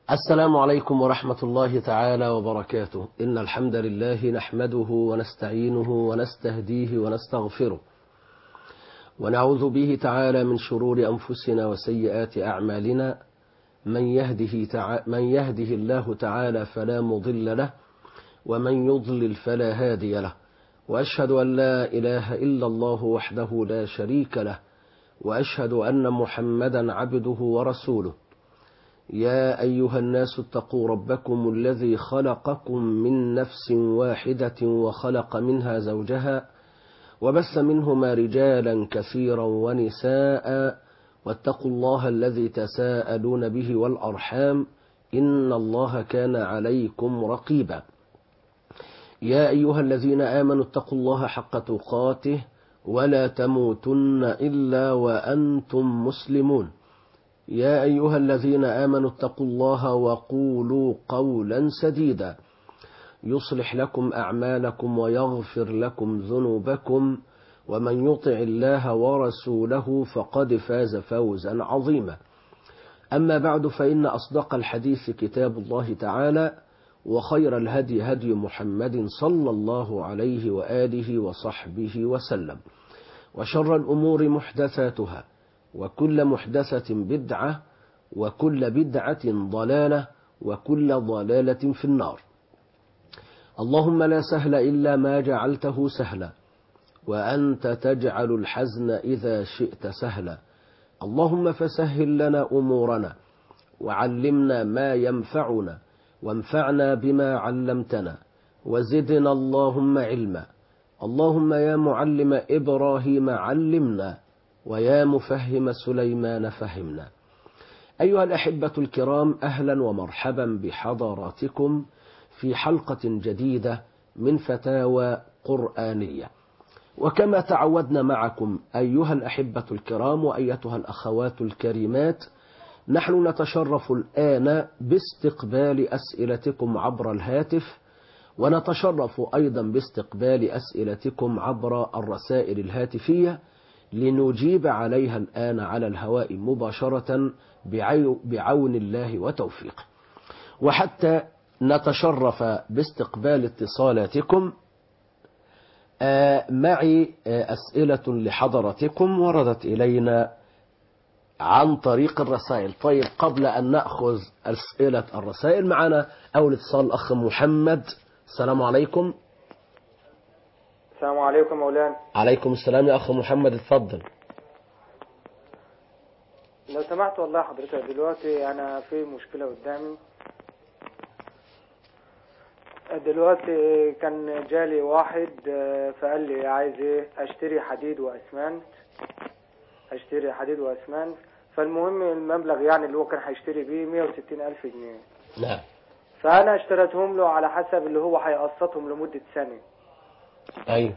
السلام عليكم ورحمة الله تعالى وبركاته إن الحمد لله نحمده ونستعينه ونستهديه ونستغفره ونعوذ به تعالى من شرور أنفسنا وسيئات أعمالنا من يهده, تع... من يهده الله تعالى فلا مضل له ومن يضلل فلا هادي له وأشهد أن لا إله إلا الله وحده لا شريك له وأشهد أن محمدا عبده ورسوله يا أيها الناس اتقوا ربكم الذي خلقكم من نفس واحدة وخلق منها زوجها وبث منهما رجالا كثيرا ونساء واتقوا الله الذي تساءلون به والأرحام إن الله كان عليكم رقيبا يا أيها الذين آمنوا اتقوا الله حق تقاته ولا تموتن إلا وأنتم مسلمون يا أيها الذين آمنوا اتقوا الله وقولوا قولا سديدا يصلح لكم أعمالكم ويغفر لكم ذنوبكم ومن يطع الله ورسوله فقد فاز فوزا عظيما أما بعد فإن أصدق الحديث كتاب الله تعالى وخير الهدي هدي محمد صلى الله عليه وآله وصحبه وسلم وشر الأمور محدثاتها وكل محدثة بدعة وكل بدعة ضلالة وكل ضلالة في النار اللهم لا سهل إلا ما جعلته سهلا وأنت تجعل الحزن إذا شئت سهلا اللهم فسهل لنا أمورنا وعلمنا ما ينفعنا وانفعنا بما علمتنا وزدنا اللهم علما اللهم يا معلم إبراهيم علمنا ويا مفهم سليمان فهمنا أيها الأحبة الكرام أهلا ومرحبا بحضراتكم في حلقة جديدة من فتاوى قرآنية وكما تعودنا معكم أيها الأحبة الكرام وأيتها الأخوات الكريمات نحن نتشرف الآن باستقبال أسئلتكم عبر الهاتف ونتشرف أيضا باستقبال أسئلتكم عبر الرسائل الهاتفية لنجيب عليها الآن على الهواء مباشرة بعون الله وتوفيقه وحتى نتشرف باستقبال اتصالاتكم معي أسئلة لحضرتكم وردت إلينا عن طريق الرسائل طيب قبل أن نأخذ أسئلة الرسائل معنا أول اتصال الأخ محمد السلام عليكم السلام عليكم مولانا عليكم السلام يا أخ محمد اتفضل لو سمحت والله حضرتك دلوقتي أنا في مشكلة قدامي دلوقتي كان جالي واحد فقال لي عايز ايه اشتري حديد واسمنت اشتري حديد واسمنت فالمهم المبلغ يعني اللي هو كان هيشتري بيه 160 الف جنيه نعم فانا اشتريتهم له على حسب اللي هو هيقسطهم لمدة سنة أيوه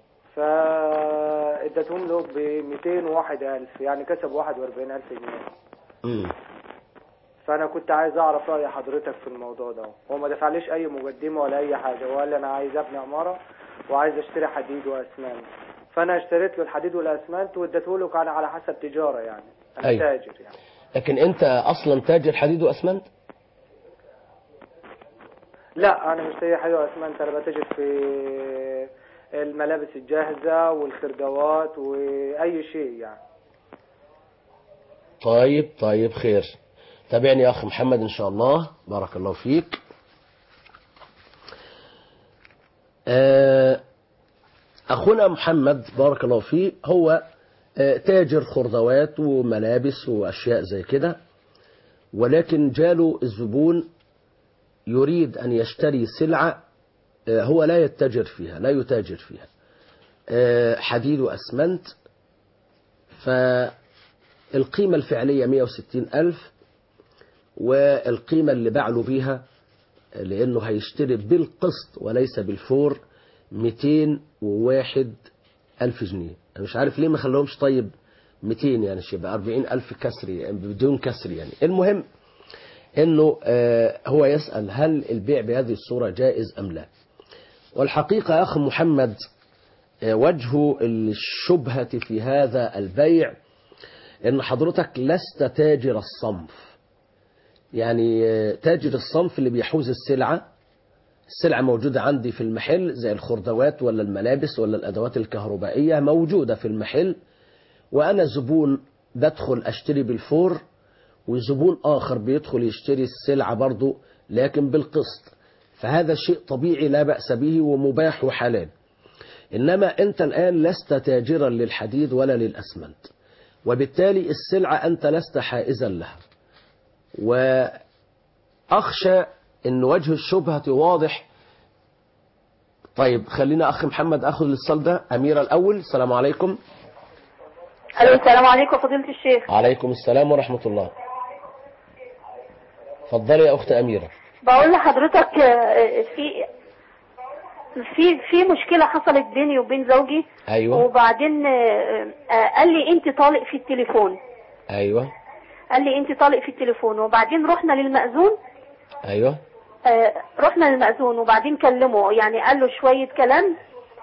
فاديتهم له ب 201 الف يعني كسب 41 الف جنيه مم. فانا كنت عايز اعرف راي حضرتك في الموضوع ده هو ما دفعليش اي مقدمه ولا اي حاجه وقال لي انا عايز ابني عماره وعايز اشتري حديد واسمنت فانا اشتريت له الحديد والاسمنت واديته له كان على حسب تجاره يعني انا أيوة. تاجر يعني لكن أنت أصلا تاجر حديد وأسمنت لا انا مش تاجر حديد واسمنت انا بتاجر في الملابس الجاهزه والخردوات واي شيء يعني طيب طيب خير تابعني يا أخ محمد إن شاء الله بارك الله فيك آه، أخونا محمد بارك الله فيه هو آه، تاجر خردوات وملابس وأشياء زي كده ولكن جاله الزبون يريد أن يشتري سلعة آه، هو لا يتجر فيها لا يتاجر فيها آه، حديد وأسمنت فالقيمة الفعلية 160 ألف والقيمة اللي باعله بيها لأنه هيشتري بالقسط وليس بالفور 201 ألف جنيه أنا مش عارف ليه ما خلوهمش طيب 200 يعني يبقى 40 ألف كسر يعني بدون كسر يعني المهم أنه آه هو يسأل هل البيع بهذه الصورة جائز أم لا والحقيقة يا أخ محمد آه وجه الشبهة في هذا البيع أن حضرتك لست تاجر الصنف يعني آه، تاجر الصنف اللي بيحوز السلعة السلعة موجودة عندي في المحل زي الخردوات ولا الملابس ولا الأدوات الكهربائية موجودة في المحل وأنا زبون بدخل أشتري بالفور وزبون آخر بيدخل يشتري السلعة برضو لكن بالقسط فهذا شيء طبيعي لا بأس به ومباح وحلال إنما أنت الآن لست تاجرا للحديد ولا للأسمنت وبالتالي السلعة أنت لست حائزا لها وأخشى أن وجه الشبهة واضح طيب خلينا أخي محمد أخذ الاتصال ده أميرة الأول السلام عليكم الو السلام عليكم فضيلة الشيخ عليكم السلام ورحمة الله اتفضلي يا أخت أميرة بقول لحضرتك آه، في في في مشكلة حصلت بيني وبين زوجي أيوة وبعدين آه، آه، قال لي انت طالق في التليفون أيوة قال لي انت طالق في التليفون وبعدين رحنا للمأذون أيوة آه، رحنا للمأذون وبعدين كلمه يعني قال له شوية كلام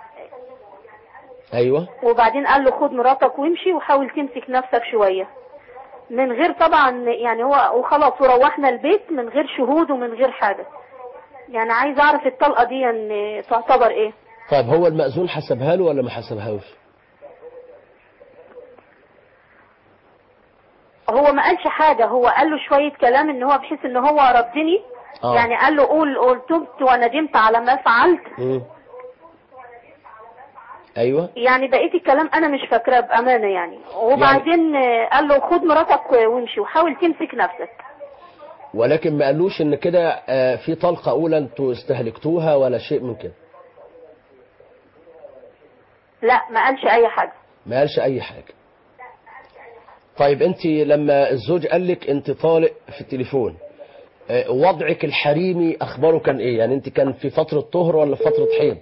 أيوة وبعدين قال له خد مراتك وامشي وحاول تمسك نفسك شوية من غير طبعا يعني هو وخلاص وروحنا البيت من غير شهود ومن غير حاجة يعني عايز اعرف الطلقة دي ان تعتبر ايه طيب هو المأذون حسبها له ولا ما حسبهاش هو ما قالش حاجة هو قال له شوية كلام ان هو بحيث ان هو ردني آه. يعني قال له قول قول تبت وندمت على ما فعلت مم. أيوة يعني بقيت الكلام انا مش فاكراه بامانه يعني وبعدين آه، قال له خد مراتك وامشي وحاول تمسك نفسك ولكن ما قالوش ان كده آه، في طلقة اولى انتوا استهلكتوها ولا شيء من كده لا ما قالش اي حاجه ما قالش اي حاجة طيب انت لما الزوج قال لك انت طالق في التليفون آه، وضعك الحريمي اخباره كان ايه يعني انت كان في فترة طهر ولا في فترة حيض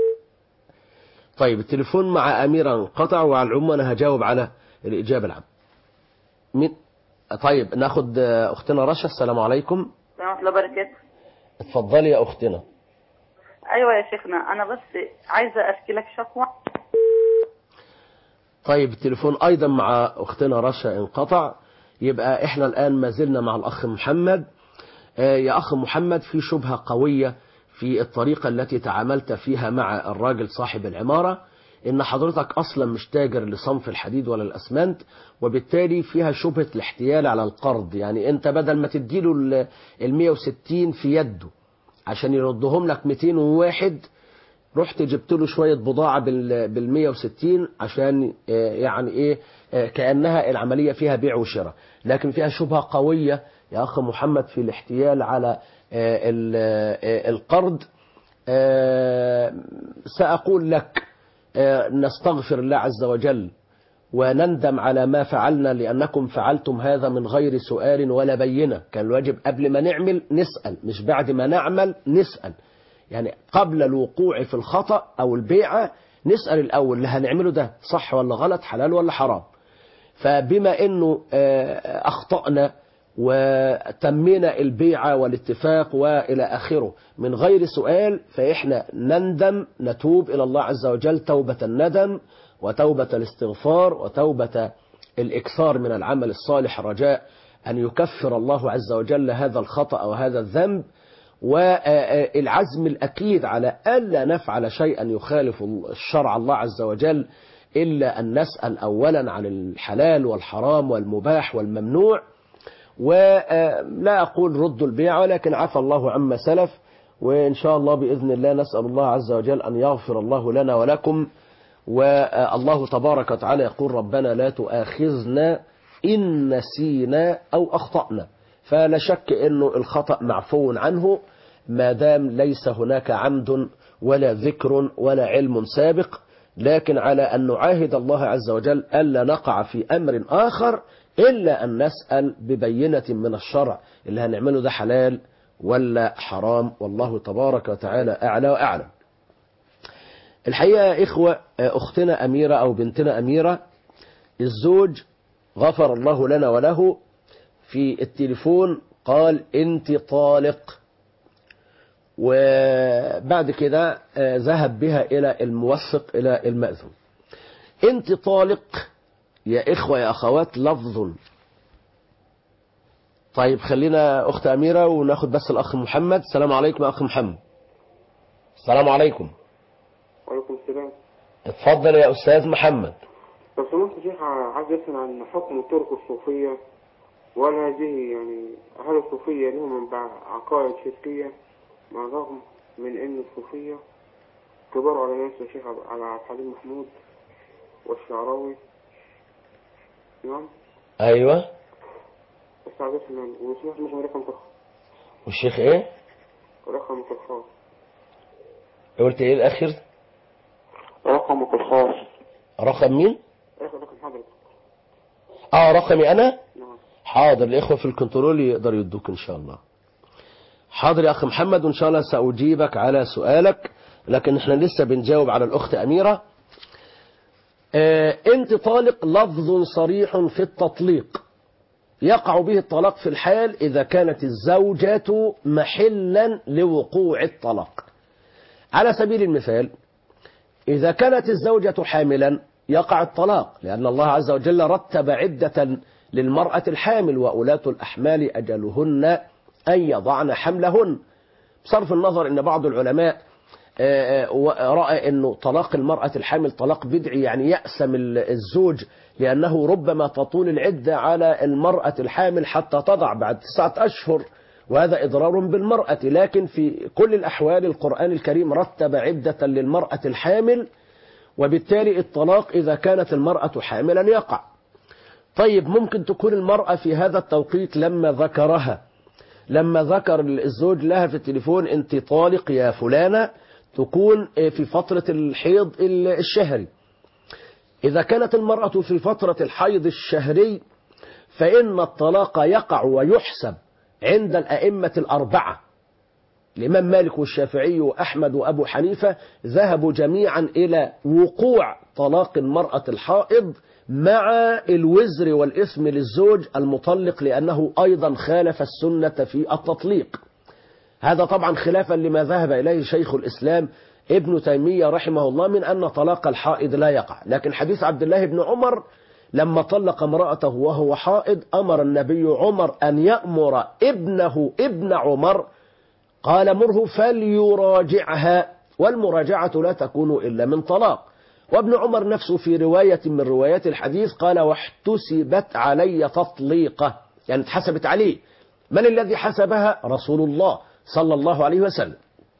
طيب التليفون مع اميرة انقطع وعلى العموم انا هجاوب على الاجابة العامة مين طيب ناخد آه، اختنا رشا السلام عليكم ورحمة الله وبركاته اتفضلي يا اختنا أيوة يا شيخنا أنا بس عايزة أشكي لك شكوى طيب التليفون ايضا مع اختنا رشا انقطع يبقى احنا الان ما زلنا مع الاخ محمد آه، يا اخ محمد في شبهة قوية في الطريقة التي تعاملت فيها مع الراجل صاحب العمارة ان حضرتك اصلا مش تاجر لصنف الحديد ولا الاسمنت وبالتالي فيها شبهة الاحتيال على القرض يعني انت بدل ما تديله ال ال 160 في يده عشان يردهم لك 201 رحت جبت له شوية بضاعة بال 160 عشان آه، يعني ايه آه، كأنها العملية فيها بيع وشراء لكن فيها شبهة قوية يا أخ محمد في الاحتيال على آه، ال- آه، القرض آه، سأقول لك آه، نستغفر الله عز وجل ونندم على ما فعلنا لأنكم فعلتم هذا من غير سؤال ولا بينة كان الواجب قبل ما نعمل نسأل مش بعد ما نعمل نسأل يعني قبل الوقوع في الخطأ أو البيعة نسأل الأول اللي هنعمله ده صح ولا غلط حلال ولا حرام فبما أنه آه، أخطأنا وتمينا البيعة والاتفاق وإلى آخره من غير سؤال فإحنا نندم نتوب إلى الله عز وجل توبة الندم وتوبة الاستغفار وتوبة الإكثار من العمل الصالح رجاء أن يكفر الله عز وجل هذا الخطأ وهذا الذنب والعزم الأكيد على ألا نفعل شيئا يخالف الشرع الله عز وجل إلا أن نسأل أولا عن الحلال والحرام والمباح والممنوع ولا أقول ردوا البيع ولكن عفى الله عما سلف وإن شاء الله بإذن الله نسأل الله عز وجل أن يغفر الله لنا ولكم والله تبارك وتعالى يقول ربنا لا تؤاخذنا إن نسينا أو أخطأنا فلا شك أنه الخطأ معفو عنه ما دام ليس هناك عمد ولا ذكر ولا علم سابق لكن على أن نعاهد الله عز وجل ألا نقع في أمر آخر إلا أن نسأل ببينة من الشرع اللي هنعمله ده حلال ولا حرام والله تبارك وتعالى أعلى وأعلم الحقيقة يا إخوة أختنا أميرة أو بنتنا أميرة الزوج غفر الله لنا وله في التليفون قال أنت طالق وبعد كده آه، ذهب بها إلى الموثق إلى المأذون أنت طالق يا إخوة يا أخوات لفظ طيب خلينا أخت أميرة وناخد بس الأخ محمد السلام عليكم يا أخ محمد السلام عليكم وعليكم السلام اتفضل يا أستاذ محمد لو سمحت يا شيخ عايز أسأل عن حكم الطرق الصوفية وهل هذه يعني هل الصوفية لهم من بعد عقائد شركية مع الرغم من أن الصوفية كبار على ناس يا شيخ على عبد الحليم محمود والشعراوي نعم أيوة بس عايز أسأل عن وسمعت مش رقم تخ والشيخ إيه رقم الخاص قلت إيه الأخير رقم الخاص رقم مين رقم رقم حضرتك آه رقمي أنا نعم حاضر الإخوة في الكنترول يقدر يدوك إن شاء الله حاضر يا أخ محمد وإن شاء الله سأجيبك على سؤالك لكن إحنا لسه بنجاوب على الأخت أميرة آه أنت طالق لفظ صريح في التطليق يقع به الطلاق في الحال إذا كانت الزوجة محلا لوقوع الطلاق على سبيل المثال إذا كانت الزوجة حاملا يقع الطلاق لأن الله عز وجل رتب عدة للمرأة الحامل وأولاة الأحمال أجلهن أن يضعن حملهن بصرف النظر أن بعض العلماء آه، آه، رأى أنه طلاق المرأة الحامل طلاق بدعي يعني يأسم ال- الزوج لأنه ربما تطول العدة على المرأة الحامل حتى تضع بعد تسعة أشهر وهذا إضرار بالمرأة لكن في كل الأحوال القرآن الكريم رتب عدة للمرأة الحامل وبالتالي الطلاق إذا كانت المرأة حاملا يقع طيب ممكن تكون المرأة في هذا التوقيت لما ذكرها لما ذكر الزوج لها في التليفون انت طالق يا فلانة تكون في فترة الحيض الشهري إذا كانت المرأة في فترة الحيض الشهري فإن الطلاق يقع ويحسب عند الأئمة الأربعة الإمام مالك والشافعي وأحمد وأبو حنيفة ذهبوا جميعا إلى وقوع طلاق المرأة الحائض مع الوزر والإثم للزوج المطلق لأنه أيضا خالف السنة في التطليق هذا طبعا خلافا لما ذهب إليه شيخ الإسلام ابن تيمية رحمه الله من أن طلاق الحائض لا يقع لكن حديث عبد الله بن عمر لما طلق امرأته وهو حائض أمر النبي عمر أن يأمر ابنه ابن عمر قال مره فليراجعها والمراجعة لا تكون إلا من طلاق وابن عمر نفسه في رواية من روايات الحديث قال واحتسبت علي تطليقة يعني اتحسبت عليه من الذي حسبها رسول الله صلى الله عليه وسلم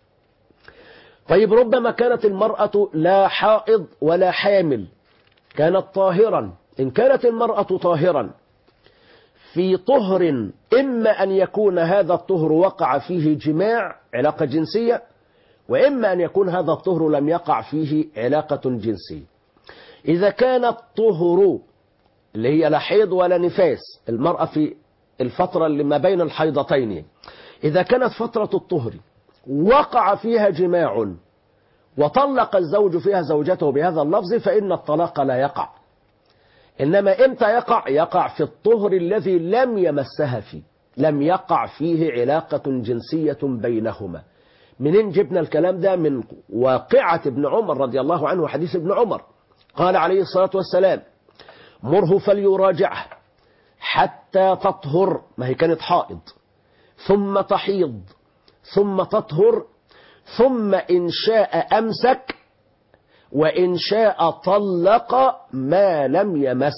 طيب ربما كانت المرأة لا حائض ولا حامل كانت طاهرا إن كانت المرأة طاهرا في طهر إما أن يكون هذا الطهر وقع فيه جماع علاقة جنسية وإما أن يكون هذا الطهر لم يقع فيه علاقة جنسية إذا كان الطهر اللي هي لا حيض ولا نفاس المرأة في الفترة اللي ما بين الحيضتين إذا كانت فترة الطهر وقع فيها جماع وطلق الزوج فيها زوجته بهذا اللفظ فإن الطلاق لا يقع إنما إمتى يقع يقع في الطهر الذي لم يمسها فيه لم يقع فيه علاقة جنسية بينهما منين جبنا الكلام ده من واقعة ابن عمر رضي الله عنه حديث ابن عمر قال عليه الصلاة والسلام مره فليراجعه حتى تطهر ما هي كانت حائض ثم تحيض ثم تطهر ثم إن شاء أمسك وإن شاء طلق ما لم يمس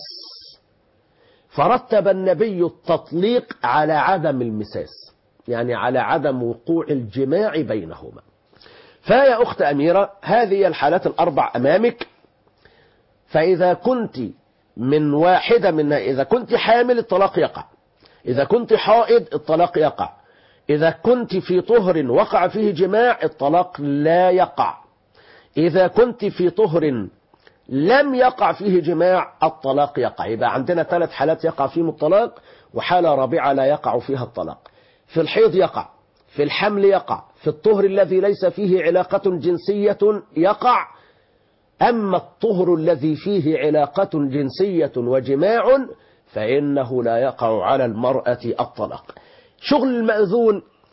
فرتب النبي التطليق على عدم المساس يعني على عدم وقوع الجماع بينهما فيا أخت أميرة هذه الحالات الأربع أمامك فإذا كنت من واحدة منها إذا كنت حامل الطلاق يقع إذا كنت حائض الطلاق يقع إذا كنت في طهر وقع فيه جماع الطلاق لا يقع إذا كنت في طهر لم يقع فيه جماع الطلاق يقع يبقى عندنا ثلاث حالات يقع فيهم الطلاق وحالة رابعة لا يقع فيها الطلاق في الحيض يقع في الحمل يقع في الطهر الذي ليس فيه علاقة جنسية يقع أما الطهر الذي فيه علاقة جنسية وجماع فإنه لا يقع على المرأة الطلاق شغل المأذون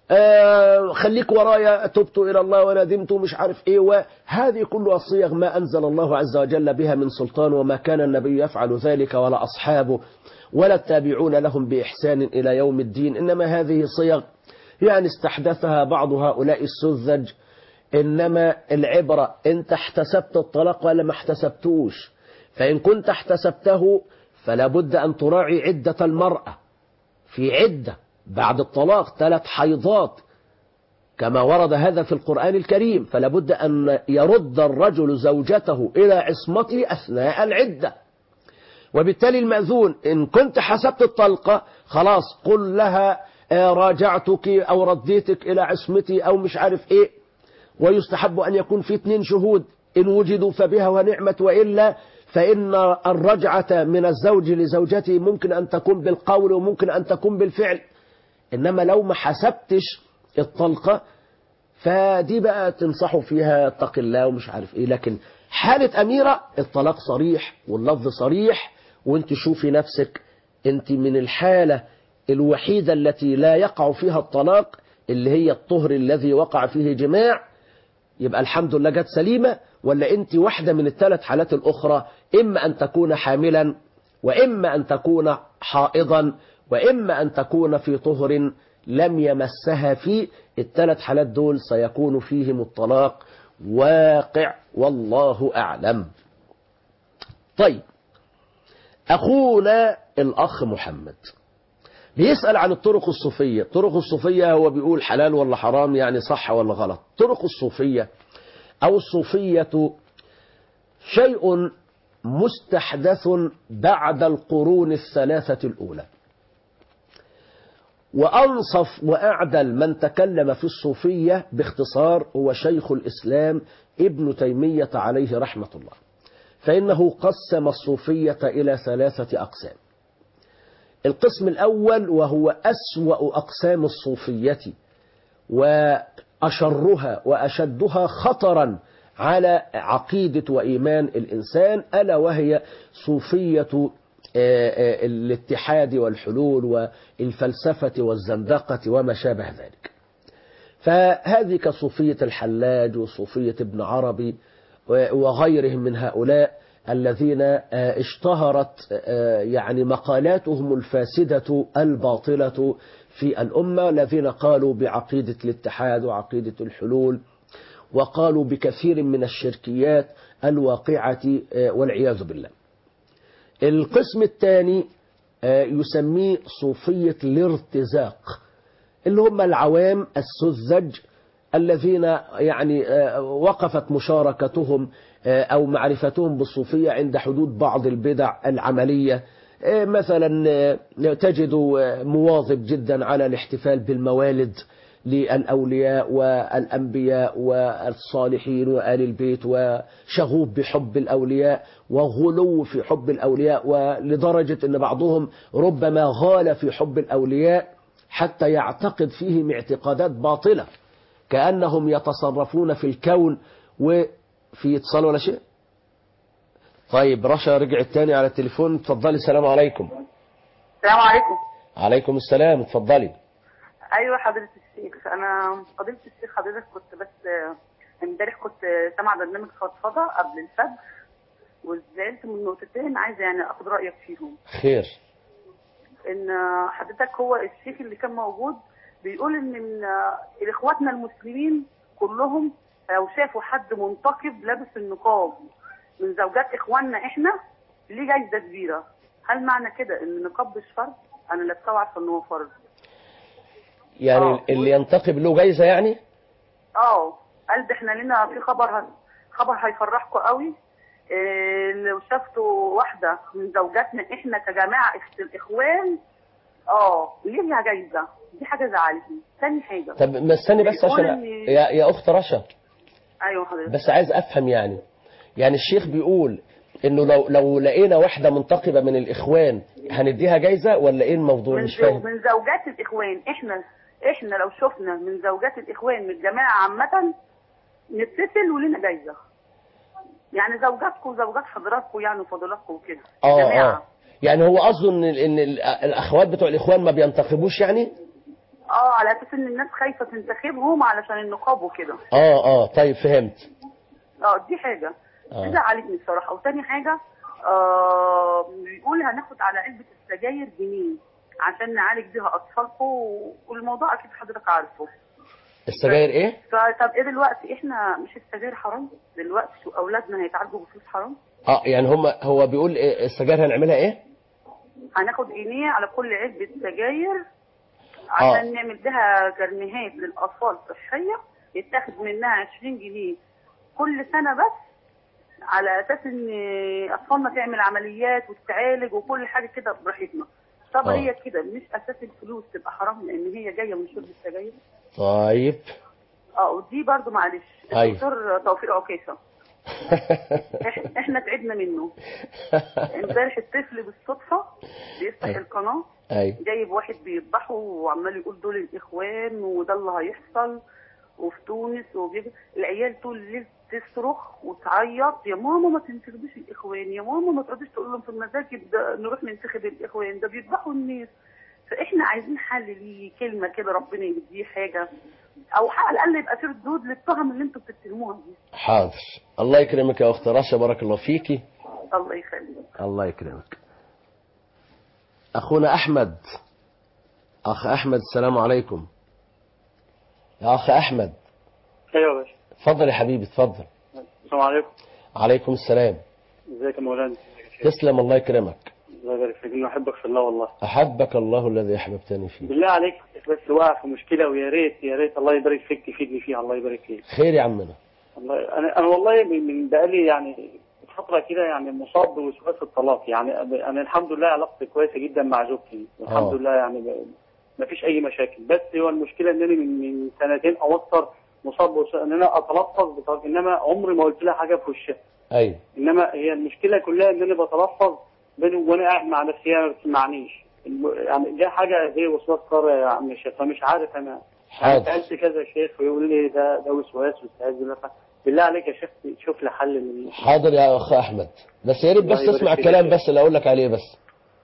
آه خليك ورايا تبت إلى الله وندمت مش عارف إيه وهذه كلها صيغ ما أنزل الله عز وجل بها من سلطان وما كان النبي يفعل ذلك ولا أصحابه ولا التابعون لهم بإحسان إلى يوم الدين إنما هذه صيغ يعني استحدثها بعض هؤلاء السذج إنما العبرة أنت احتسبت الطلاق ولا ما احتسبتوش فإن كنت احتسبته فلا بد أن تراعي عدة المرأة في عدة بعد الطلاق ثلاث حيضات كما ورد هذا في القرآن الكريم فلا بد أن يرد الرجل زوجته إلى عصمته أثناء العدة وبالتالي المأذون إن كنت حسبت الطلقة خلاص قل لها آه، راجعتك أو رديتك إلى عصمتي أو مش عارف إيه ويستحب أن يكون في اثنين شهود إن وجدوا فبها ونعمت وإلا فإن الرجعة من الزوج لزوجته ممكن أن تكون بالقول وممكن أن تكون بالفعل إنما لو ما حسبتش الطلقة فدي بقى تنصحوا فيها اتق الله ومش عارف ايه لكن حالة أميرة الطلاق صريح واللفظ صريح وانت شوفي نفسك انت من الحالة الوحيدة التي لا يقع فيها الطلاق اللي هي الطهر الذي وقع فيه جماع يبقى الحمد لله جت سليمة ولا انت واحدة من الثلاث حالات الأخرى إما أن تكون حاملا وإما أن تكون حائضا وإما أن تكون في طهر لم يمسها فيه الثلاث حالات دول سيكون فيهم الطلاق واقع والله أعلم طيب أخونا الأخ محمد بيسأل عن الطرق الصوفية الطرق الصوفية هو بيقول حلال ولا حرام يعني صح ولا غلط طرق الصوفية أو الصوفية شيء مستحدث بعد القرون الثلاثة الأولى وأنصف وأعدل من تكلم في الصوفية باختصار هو شيخ الإسلام ابن تيمية عليه رحمة الله فإنه قسم الصوفية إلى ثلاثة أقسام القسم الأول وهو أسوأ أقسام الصوفية وأشرها وأشدها خطرا على عقيدة وإيمان الإنسان ألا وهي صوفية الاتحاد والحلول والفلسفة والزندقة وما شابه ذلك فهذه كصوفية الحلاج وصوفية ابن عربي وغيرهم من هؤلاء الذين اشتهرت يعني مقالاتهم الفاسدة الباطلة في الأمة الذين قالوا بعقيدة الاتحاد وعقيدة الحلول وقالوا بكثير من الشركيات الواقعة والعياذ بالله القسم الثاني يسميه صوفية الارتزاق اللي هم العوام السذج الذين يعني وقفت مشاركتهم أو معرفتهم بالصوفية عند حدود بعض البدع العملية مثلا تجد مواظب جدا على الاحتفال بالموالد للأولياء والأنبياء والصالحين وآل البيت وشغوف بحب الأولياء وغلو في حب الأولياء ولدرجة أن بعضهم ربما غال في حب الأولياء حتى يعتقد فيهم اعتقادات باطلة كأنهم يتصرفون في الكون وفي اتصال ولا شيء طيب رشا رجعت تاني على التليفون اتفضلي السلام عليكم السلام عليكم عليكم السلام اتفضلي ايوه حضرة الشيخ انا فضيلة الشيخ حضرتك كنت بس امبارح كنت سامعة برنامج فضفضة قبل الفجر وزعلت من نقطتين عايزة يعني اخد رأيك فيهم خير ان حضرتك هو الشيخ اللي كان موجود بيقول ان من اخواتنا المسلمين كلهم لو شافوا حد منتقب لابس النقاب من زوجات اخواننا احنا ليه جايزة كبيرة هل معنى كده ان النقاب مش فرض انا لا عارفه ان هو فرض يعني آه. اللي ينتقب له جايزة يعني اه قال ده احنا لنا في خبر ه- خبر هيفرحكم قوي إيه لو شفتوا واحده من زوجاتنا احنا كجماعه إخ- الاخوان اه ليها جايزه دي حاجه زعلتني ثاني حاجه طب ما استني بس بيقول عشان إن- يا, يا أخت رشا ايوه حضرتك بس عايز أفهم يعني يعني الشيخ بيقول إنه لو لو لقينا واحدة منتقبة من الإخوان هنديها جايزة ولا إيه الموضوع من, مش زو... فاهم من زوجات الاخوان احنا احنا لو شفنا من زوجات الاخوان من الجماعه عامه نتصل ولنا جايزه يعني زوجاتكم وزوجات حضراتكم يعني وفضلاتكم وكده اه الجماعة. اه يعني هو قصده ان ال- ان ال- الاخوات بتوع الاخوان ما بينتقبوش يعني اه على اساس ان الناس خايفه تنتخبهم علشان النقاب وكده اه اه طيب فهمت اه دي حاجه آه. دي زعلتني بصراحه وتاني حاجه آه بيقول هناخد على علبه السجاير جنيه عشان نعالج بيها اطفالكم والموضوع اكيد حضرتك عارفه السجاير ايه فطب ايه دلوقتي احنا مش السجاير حرام دلوقتي اولادنا هيتعالجوا بفلوس حرام اه يعني هم هو بيقول إيه السجاير هنعملها ايه هناخد جنيه على كل علبه سجاير عشان نعمل بها كرنيهات للاطفال صحيه يتاخد منها 20 جنيه كل سنه بس على اساس ان اطفالنا تعمل عمليات وتتعالج وكل حاجه كده براحتنا طب آه. هي كده مش اساس الفلوس تبقى حرام لان هي جايه من شرب السجاير طيب اه ودي برضو معلش أيوة. الدكتور توفيق عكيشه إح- احنا تعبنا منه امبارح الطفل بالصدفه بيفتح أيوة. القناه ايوه جايب واحد بيذبحه وعمال يقول دول الاخوان وده اللي هيحصل وفي تونس وبيجي العيال طول الليل تصرخ وتعيط يا ماما ما تنتخبيش الاخوان يا ماما ما تقعديش تقول لهم في المساجد ده نروح ننتخب الاخوان ده بيذبحوا الناس فاحنا عايزين حل ليه كلمه كده ربنا يهديه حاجه او على الاقل يبقى في ردود للتهم اللي انتوا بتتهموها دي حاضر الله يكرمك يا اخت رشا بارك الله فيكي الله يخليك الله يكرمك اخونا احمد اخ احمد السلام عليكم يا اخ احمد ايوه يا باشا اتفضل يا حبيبي اتفضل السلام عليكم عليكم السلام ازيك يا مولانا تسلم الله يكرمك الله يبارك فيك انا احبك في الله والله احبك الله الذي احببتني فيه بالله عليك بس واقع في مشكله ويا ريت يا ريت الله يبارك فيك تفيدني فيها الله يبارك فيك خير يا عمنا الله انا انا والله من من بقالي يعني فتره كده يعني مصاب بوسواس الطلاق يعني انا الحمد لله علاقتي كويسه جدا مع زوجتي الحمد آه. لله يعني ما فيش اي مشاكل بس هو المشكله ان انا من من سنتين او اكثر مصاب بوسواس ان انا اتلفظ بطريقه انما عمري ما قلت لها حاجه في وشها ايوه انما هي المشكله كلها ان انا بتلفظ بيني وانا قاعد مع نفسي هي ما بتسمعنيش الم- يعني دي حاجه زي وسواس قهري يا عم الشيخ فمش عارف انا يعني حاضر سالت كذا شيخ ويقول لي ده ده وسواس واستعاذ بالله ف- بالله عليك يا شيخ شوف لي حل من حاضر يا اخ احمد بس يا ريت الله بس يبارك تسمع فيك. الكلام بس اللي اقول لك عليه بس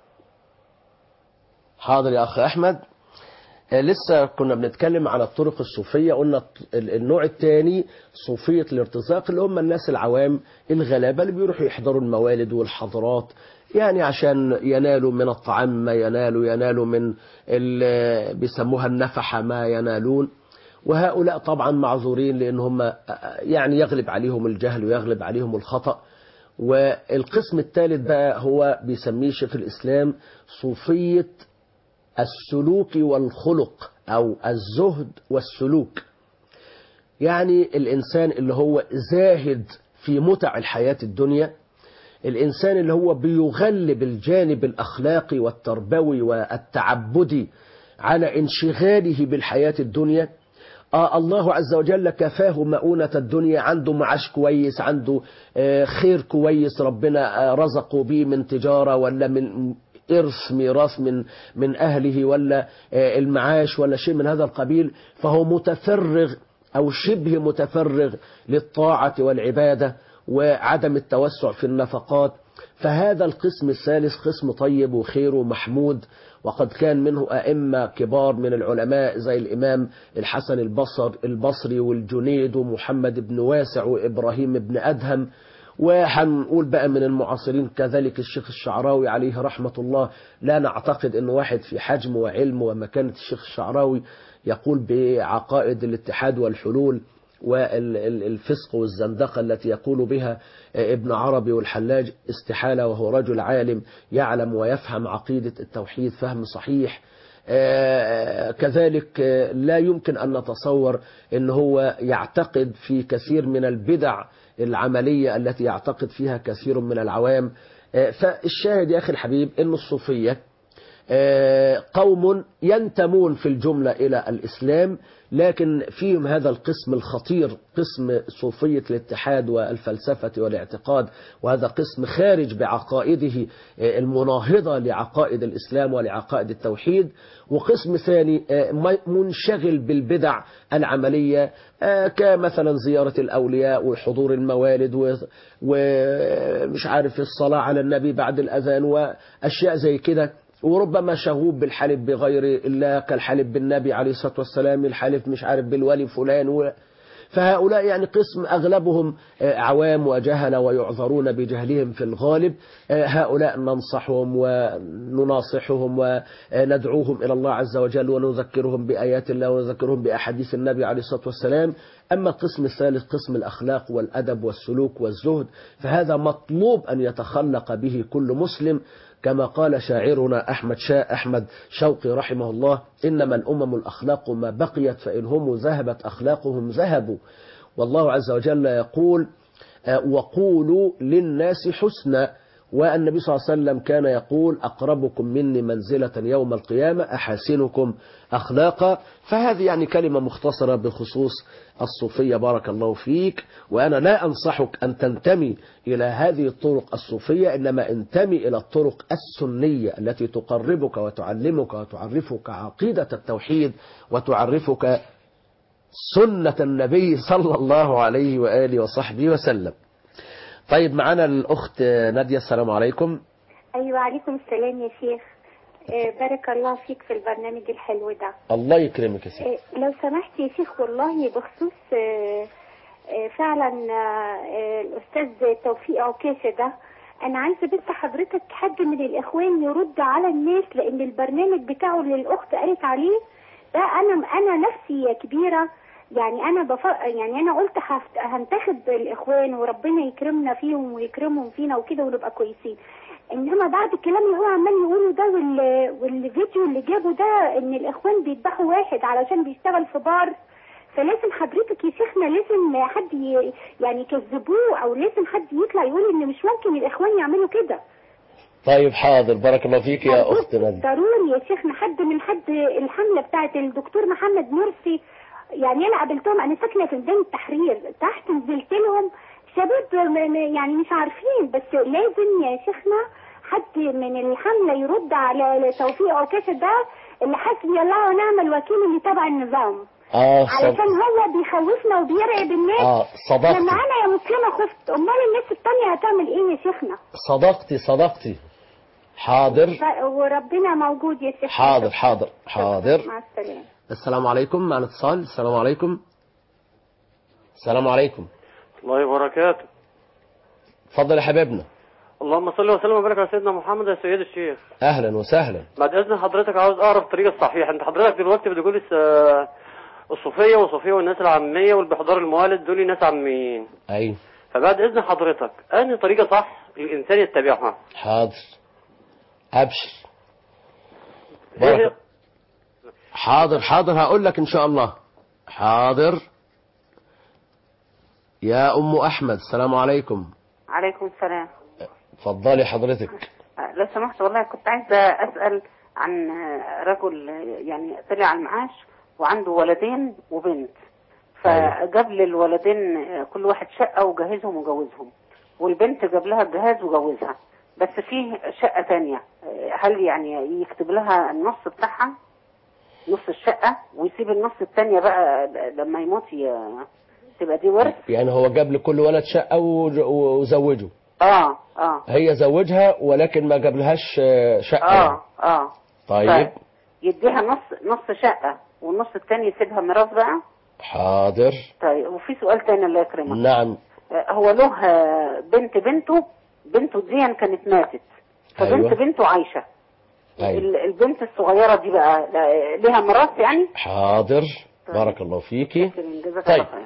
حاضر يا اخ احمد آه، لسه كنا بنتكلم على الطرق الصوفية قلنا الط- ال- النوع الثاني صوفية الارتزاق اللي هم الناس العوام الغلابة اللي بيروحوا يحضروا الموالد والحضارات يعني عشان ينالوا من الطعام ما ينالوا ينالوا من ال- بيسموها النفحة ما ينالون وهؤلاء طبعا معذورين لان هم آه، يعني يغلب عليهم الجهل ويغلب عليهم الخطأ والقسم الثالث بقى هو بيسميه شيخ الإسلام صوفية السلوك والخلق أو الزهد والسلوك يعني الإنسان اللي هو زاهد في متع الحياة الدنيا الإنسان اللي هو بيغلب الجانب الأخلاقي والتربوي والتعبدي على انشغاله بالحياة الدنيا آه الله عز وجل كفاه مؤونة الدنيا عنده معاش كويس عنده آه خير كويس ربنا آه رزقه بيه من تجارة ولا من إرث ميراث من من أهله ولا آه المعاش ولا شيء من هذا القبيل فهو متفرغ أو شبه متفرغ للطاعة والعبادة وعدم التوسع في النفقات فهذا القسم الثالث قسم طيب وخير ومحمود وقد كان منه أئمة كبار من العلماء زي الإمام الحسن البصر البصري والجنيد ومحمد بن واسع وإبراهيم بن أدهم وهنقول بقى من المعاصرين كذلك الشيخ الشعراوي عليه رحمة الله لا نعتقد أن واحد في حجم وعلم ومكانة الشيخ الشعراوي يقول بعقائد الاتحاد والحلول والفسق والزندقة التي يقول بها ابن عربي والحلاج استحالة وهو رجل عالم يعلم ويفهم عقيدة التوحيد فهم صحيح كذلك لا يمكن أن نتصور أن هو يعتقد في كثير من البدع العملية التي يعتقد فيها كثير من العوام فالشاهد يا أخي الحبيب أن الصوفية قوم ينتمون في الجملة إلى الإسلام لكن فيهم هذا القسم الخطير قسم صوفية الاتحاد والفلسفة والاعتقاد وهذا قسم خارج بعقائده المناهضة لعقائد الإسلام ولعقائد التوحيد وقسم ثاني منشغل بالبدع العملية كمثلا زيارة الأولياء وحضور الموالد ومش عارف الصلاة على النبي بعد الأذان وأشياء زي كده وربما شغوب بالحلف بغير الله كالحلف بالنبي عليه الصلاة والسلام الحلف مش عارف بالولي فلان و... فهؤلاء يعني قسم أغلبهم آه، عوام وجهلة ويعذرون بجهلهم في الغالب آه، هؤلاء ننصحهم ونناصحهم وندعوهم إلى الله عز وجل ونذكرهم بآيات الله ونذكرهم بأحاديث النبي عليه الصلاة والسلام أما القسم الثالث قسم الأخلاق والأدب والسلوك والزهد فهذا مطلوب أن يتخلق به كل مسلم كما قال شاعرنا أحمد شاء أحمد شوقي رحمه الله إنما الأمم الأخلاق ما بقيت فإن هم ذهبت أخلاقهم ذهبوا والله عز وجل يقول آه، وقولوا للناس حسنا والنبي صلى الله عليه وسلم كان يقول أقربكم مني منزلة يوم القيامة أحاسنكم أخلاقا فهذه يعني كلمة مختصرة بخصوص الصوفية بارك الله فيك وأنا لا أنصحك أن تنتمي إلى هذه الطرق الصوفية إنما انتمي إلى الطرق السنية التي تقربك وتعلمك وتعرفك عقيدة التوحيد وتعرفك سنة النبي صلى الله عليه وآله وصحبه وسلم طيب معنا الأخت نادية السلام عليكم أيوة عليكم السلام يا شيخ آه، بارك الله فيك في البرنامج الحلو ده الله يكرمك يا سيدي آه، لو سمحت يا شيخ والله بخصوص آه، آه، فعلا آه، آه، الأستاذ توفيق عكاشة ده أنا عايزة بس حضرتك حد من الإخوان يرد على الناس لأن البرنامج بتاعه اللي الأخت قالت عليه ده أنا أنا نفسي يا كبيرة يعني أنا بف... يعني أنا قلت هفت... هنتخب الإخوان وربنا يكرمنا فيهم ويكرمهم فينا وكده ونبقى كويسين انما بعد الكلام اللي هو عمال يقوله ده وال... والفيديو اللي جابه ده ان الاخوان بيذبحوا واحد علشان بيشتغل في بار فلازم حضرتك يا شيخنا لازم حد ي... يعني يكذبوه او لازم حد يطلع يقول ان مش ممكن الاخوان يعملوا كده طيب حاضر بارك الله فيك يا أخت نادية ضروري يا شيخنا حد من حد الحمله بتاعت الدكتور محمد مرسي يعني انا قابلتهم انا ساكنه في ميدان التحرير تحت نزلت لهم شباب م- م- يعني مش عارفين بس لازم يا شيخنا حد من الحمله يرد على توفيق عكاشه ده اللي حسبي الله ونعم الوكيل اللي تبع النظام آه صد... علشان هو بيخوفنا وبيرعب الناس آه صدقتي لما انا يا مسلمه خفت امال الناس التانية هتعمل ايه يا شيخنا صدقتي صدقتي حاضر ف- وربنا موجود يا شيخنا حاضر حاضر حاضر مع السلامه السلام عليكم معنا اتصال السلام عليكم السلام عليكم الله وبركاته اتفضل يا حبيبنا اللهم صل وسلم وبارك على سيدنا محمد يا سيد الشيخ اهلا وسهلا بعد اذن حضرتك عاوز اعرف الطريقه الصحيحه انت حضرتك دلوقتي بتقول الس- الصوفيه والصوفيه والناس العاميه واللي بيحضروا الموالد دول ناس عاميين ايوه فبعد اذن حضرتك انهي طريقه صح الانسان يتبعها حاضر ابشر إيه هي- بارك حاضر حاضر هقول لك ان شاء الله حاضر يا ام احمد السلام عليكم عليكم السلام اتفضلي حضرتك آه، لو سمحت والله كنت عايزة أسأل عن آه، رجل آه، يعني طلع على المعاش وعنده ولدين وبنت فجاب للولدين آه، كل واحد شقة وجهزهم وجوزهم والبنت جاب لها الجهاز وجوزها بس في شقة تانية آه، هل يعني يكتب لها النص بتاعها نص الشقة ويسيب النص التانية بقى لما يموت ي- تبقى دي ورث يعني هو جاب لكل ولد شقه وج- وزوجه اه اه هي زوجها ولكن ما جابلهاش آه، شقه اه اه طيب يديها نص نص شقة والنص التاني يسيبها ميراث بقى حاضر طيب وفي سؤال تاني الله يكرمك نعم آه، هو له آه، بنت بنته بنته دي كانت ماتت فبنت أيوة. بنته عايشة أيوة. ال- البنت الصغيرة دي بقى لا- ليها ميراث يعني حاضر بارك الله فيكي جزاك طيب. الله خير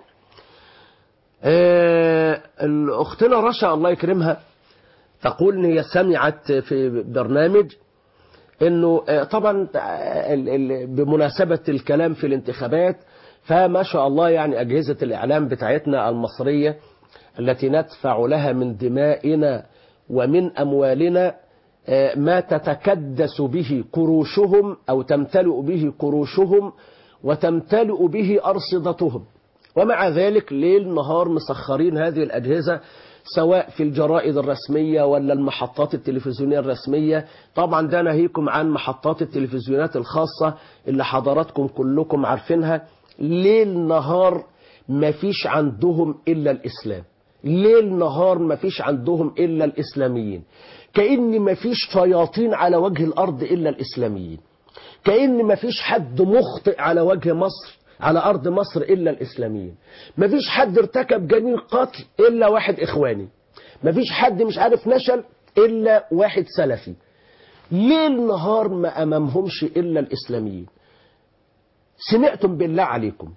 آه، الأختنا رشا الله يكرمها تقول إن هي سمعت في برنامج انه آه، طبعا آه، ال- ال- بمناسبة الكلام في الانتخابات فما شاء الله يعني أجهزة الإعلام بتاعتنا المصرية التي ندفع لها من دمائنا ومن أموالنا آه، ما تتكدس به قروشهم أو تمتلئ به قروشهم وتمتلئ به أرصدتهم ومع ذلك ليل نهار مسخرين هذه الأجهزة سواء في الجرائد الرسمية ولا المحطات التلفزيونية الرسمية طبعا ده ناهيكم عن محطات التلفزيونات الخاصة اللي حضراتكم كلكم عارفينها ليل نهار ما فيش عندهم إلا الإسلام ليل نهار ما فيش عندهم إلا الإسلاميين كأن ما فيش شياطين على وجه الأرض إلا الإسلاميين كأن ما فيش حد مخطئ على وجه مصر على أرض مصر إلا الإسلاميين ما فيش حد ارتكب جريمة قتل إلا واحد إخواني ما فيش حد مش عارف نشل إلا واحد سلفي ليل نهار ما أمامهمش إلا الإسلاميين سمعتم بالله عليكم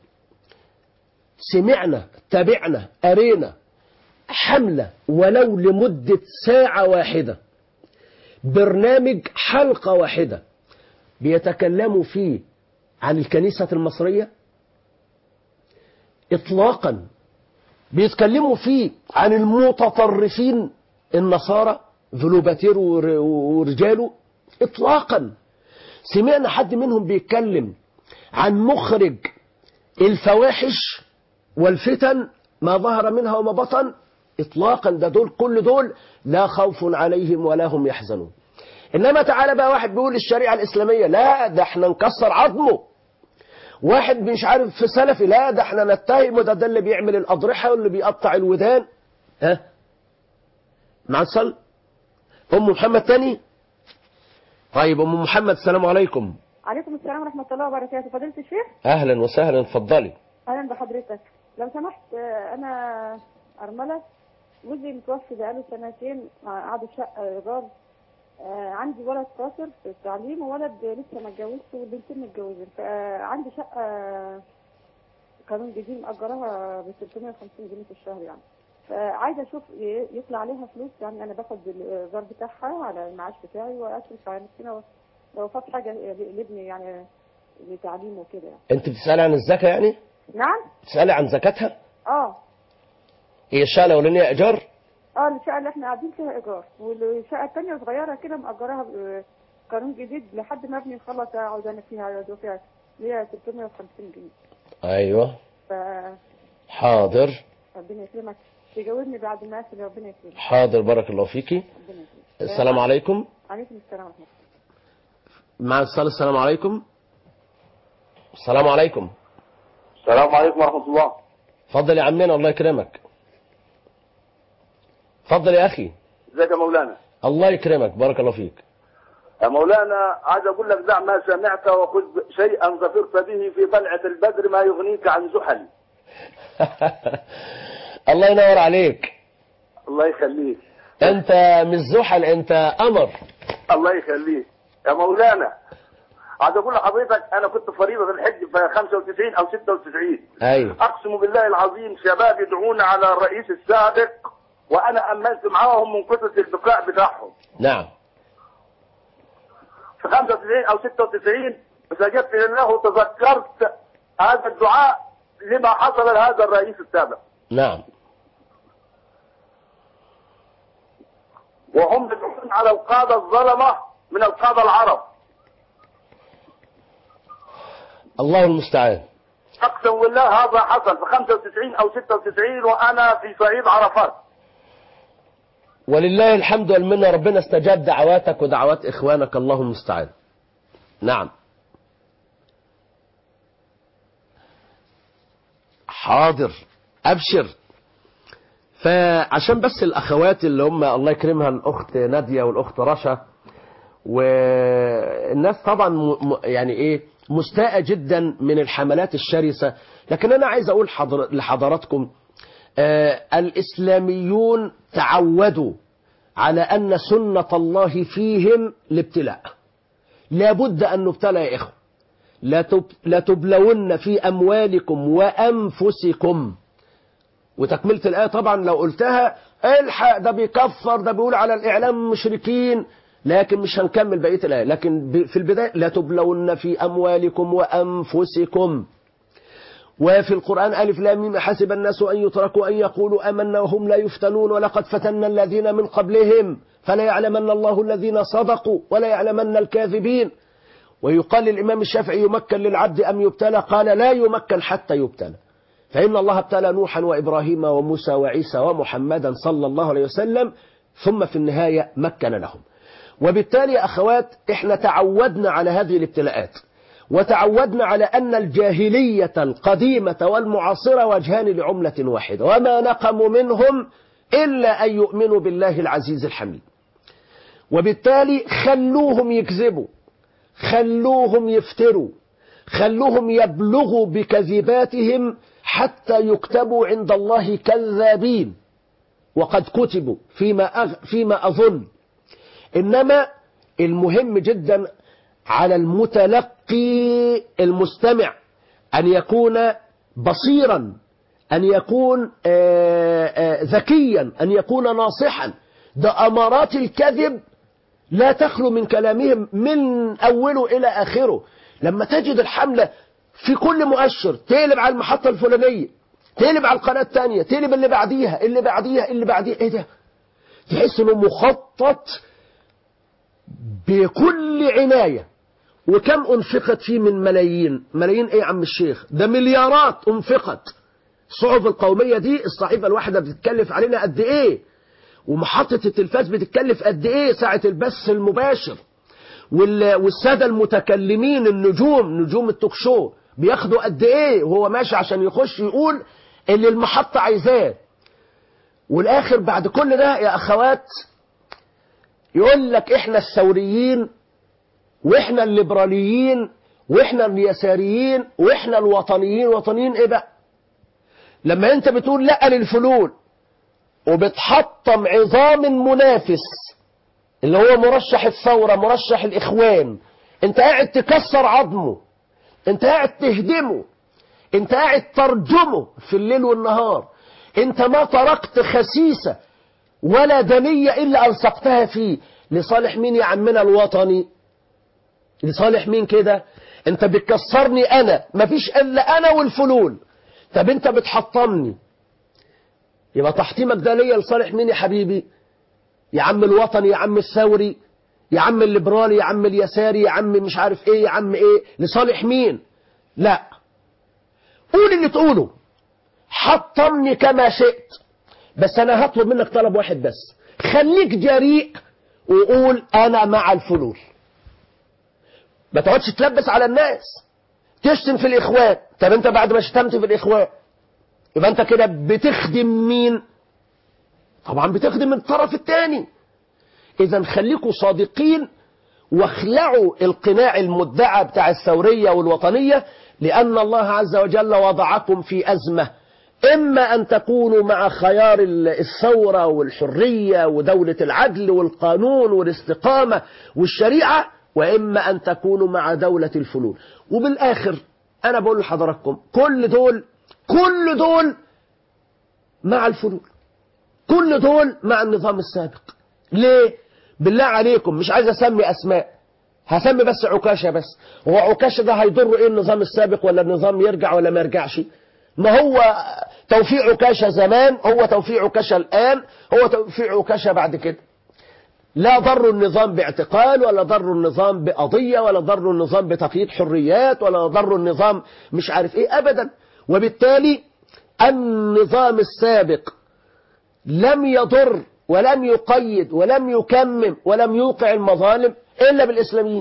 سمعنا تابعنا أرينا حملة ولو لمدة ساعة واحدة برنامج حلقة واحدة بيتكلموا فيه عن الكنيسة المصرية إطلاقا بيتكلموا فيه عن المتطرفين النصارى فلوباتير ور- ورجاله إطلاقا سمعنا حد منهم بيتكلم عن مخرج الفواحش والفتن ما ظهر منها وما بطن إطلاقا ده دول كل دول لا خوف عليهم ولا هم يحزنون إنما تعالى بقى واحد بيقول الشريعة الإسلامية لا ده احنا نكسر عظمه واحد مش عارف في سلفي لا ده احنا نتهم ده ده اللي بيعمل الأضرحة واللي بيقطع الودان ها مع الصل أم محمد تاني طيب أم محمد السلام عليكم عليكم السلام ورحمة الله وبركاته فضيلة الشيخ أهلا وسهلا اتفضلي أهلا بحضرتك لو سمحت آه، أنا أرملة جوزي متوفي بقاله سنتين آه، قعدوا في شقة إيجار آه، عندي ولد قاصر في التعليم وولد لسه ما اتجوزش والبنتين متجوزين فعندي شقة قانون جديد مأجراها ب 350 جنيه في الشهر يعني فعايزة أشوف ي- يطلع عليها فلوس يعني أنا باخد الإيجار بتاعها على المعاش بتاعي وأصرف على نفسي لو- لو فات حاجة لابني يعني لتعليمه وكده يعني. أنت بتسألي عن الزكاة يعني نعم بتسألي عن زكاتها اه هي الشقة الأولانية إيجار اه الشقه اللي احنا قاعدين فيها ايجار والشقه الثانيه صغيره كده مأجراها قانون جديد لحد ما ابني يخلص اقعد انا فيها اقعد فيها اللي هي 650 جنيه أيوه ف حاضر ربنا يكرمك تجاوبني بعد ما اقفل ربنا يكرمك حاضر بارك الله فيكي ربنا يكرمك السلام عليكم عليكم السلام ورحمه الله مع الصلاة السلام عليكم السلام عليكم السلام عليكم ورحمة الله اتفضل يا عمنا الله يكرمك اتفضل يا أخي ازيك يا مولانا الله يكرمك بارك الله فيك يا مولانا عايز اقول لك دع ما سمعت وخذ شيئا ظفرت به في طلعة البدر ما يغنيك عن زحل الله ينور عليك الله يخليك انت مش زحل انت قمر الله يخليك يا مولانا عايز اقول لحضرتك انا كنت فريضة الحج في 95 او 96 ايوه اقسم بالله العظيم شباب يدعون على الرئيس السابق وانا امنت معاهم من كثرة الدقاء بتاعهم نعم في 95 او 96 فسجدت لله وتذكرت هذا الدعاء لما حصل لهذا الرئيس السابق نعم وهم يدعون على القادة الظلمة من القادة العرب الله المستعان اقسم بالله هذا حصل في 95 او 96 وانا في صعيد عرفات ولله الحمد والمنة ربنا استجاب دعواتك ودعوات إخوانك الله المستعان نعم حاضر أبشر فعشان بس الأخوات اللي هم الله يكرمها الأخت نادية والأخت رشا والناس طبعا م- م- يعني إيه مستاءة جدا من الحملات الشرسة لكن أنا عايز أقول حضر لحضراتكم آه، الإسلاميون تعودوا على أن سنة الله فيهم الابتلاء لابد أن نبتلى يا إخوة لا تب- لا تبلون في أموالكم وأنفسكم وتكملة الآية طبعا لو قلتها الحق ده بيكفر ده بيقول على الإعلام مشركين لكن مش هنكمل بقية الآية لكن ب- في البداية لا تبلون في أموالكم وأنفسكم وفي القرآن ألف لام ميم حسب الناس أن يتركوا أن يقولوا آمنا وهم لا يفتنون ولقد فتنا الذين من قبلهم فلا يعلمن الله الذين صدقوا ولا يعلمن الكاذبين ويقال للإمام الشافعي يمكن للعبد أم يبتلى قال لا يمكن حتى يبتلى فإن الله ابتلى نوحا وإبراهيم وموسى وعيسى ومحمدا صلى الله عليه وسلم ثم في النهاية مكن لهم وبالتالي يا أخوات إحنا تعودنا على هذه الابتلاءات وتعودنا على أن الجاهلية القديمة والمعاصرة وجهان لعملة واحدة وما نقموا منهم إلا أن يؤمنوا بالله العزيز الحميد وبالتالي خلوهم يكذبوا خلوهم يفتروا خلوهم يبلغوا بكذباتهم حتى يكتبوا عند الله كذابين وقد كتبوا فيما, أغ... فيما أظن إنما المهم جدا على المتلقي المستمع أن يكون بصيرا أن يكون آه، آه، ذكيا أن يكون ناصحا ده أمارات الكذب لا تخلو من كلامهم من أوله إلى آخره لما تجد الحملة في كل مؤشر تقلب على المحطة الفلانية تقلب على القناة الثانية تقلب اللي بعديها اللي بعديها اللي بعديها ايه ده تحس انه مخطط بكل عناية وكم انفقت فيه من ملايين ملايين ايه يا عم الشيخ ده مليارات انفقت الصحف القومية دي الصحيفة الواحدة بتتكلف علينا قد ايه ومحطة التلفاز بتتكلف قد ايه ساعة البث المباشر وال- والسادة المتكلمين النجوم نجوم التوك شو بياخدوا قد ايه وهو ماشي عشان يخش يقول اللي المحطة عايزاه والاخر بعد كل ده يا اخوات يقول لك احنا الثوريين واحنا الليبراليين واحنا اليساريين واحنا الوطنيين وطنيين ايه بقى لما انت بتقول لا للفلول وبتحطم عظام منافس اللي هو مرشح الثورة مرشح الإخوان انت قاعد تكسر عظمه انت قاعد تهدمه انت قاعد ترجمه في الليل والنهار انت ما تركت خسيسة ولا دنية إلا ألصقتها فيه لصالح مين يا عمنا الوطني لصالح مين كده انت بتكسرني انا مفيش الا انا والفلول طب انت بتحطمني يبقى تحطيمك ده ليا لصالح مين يا حبيبي يا عم الوطني يا عم الثوري يا عم الليبرالي يا عم اليساري يا عم مش عارف ايه يا عم ايه لصالح مين لا قول اللي تقوله حطمني كما شئت بس انا هطلب منك طلب واحد بس خليك جريء وقول انا مع الفلول ما تقعدش تلبس على الناس تشتم في الاخوان طب انت بعد ما شتمت في الاخوان يبقى انت كده بتخدم مين طبعا بتخدم الطرف الثاني اذا خليكوا صادقين واخلعوا القناع المدعى بتاع الثورية والوطنية لأن الله عز وجل وضعكم في أزمة إما أن تكونوا مع خيار الثورة والحرية ودولة العدل والقانون والاستقامة والشريعة وإما أن تكونوا مع دولة الفلول وبالآخر أنا بقول لحضراتكم كل دول كل دول مع الفلول كل دول مع النظام السابق ليه بالله عليكم مش عايز اسمي اسماء هسمي بس عكاشة بس هو عكاشة ده هيضر ايه النظام السابق ولا النظام يرجع ولا ما يرجعش ما هو توفيق عكاشة زمان هو توفيق عكاشة الآن هو توفيق عكاشة بعد كده لا ضر النظام باعتقال ولا ضر النظام بقضية ولا ضر النظام بتقييد حريات ولا ضر النظام مش عارف ايه ابدا وبالتالي النظام السابق لم يضر ولم يقيد ولم يكمم ولم يوقع المظالم إلا بالإسلاميين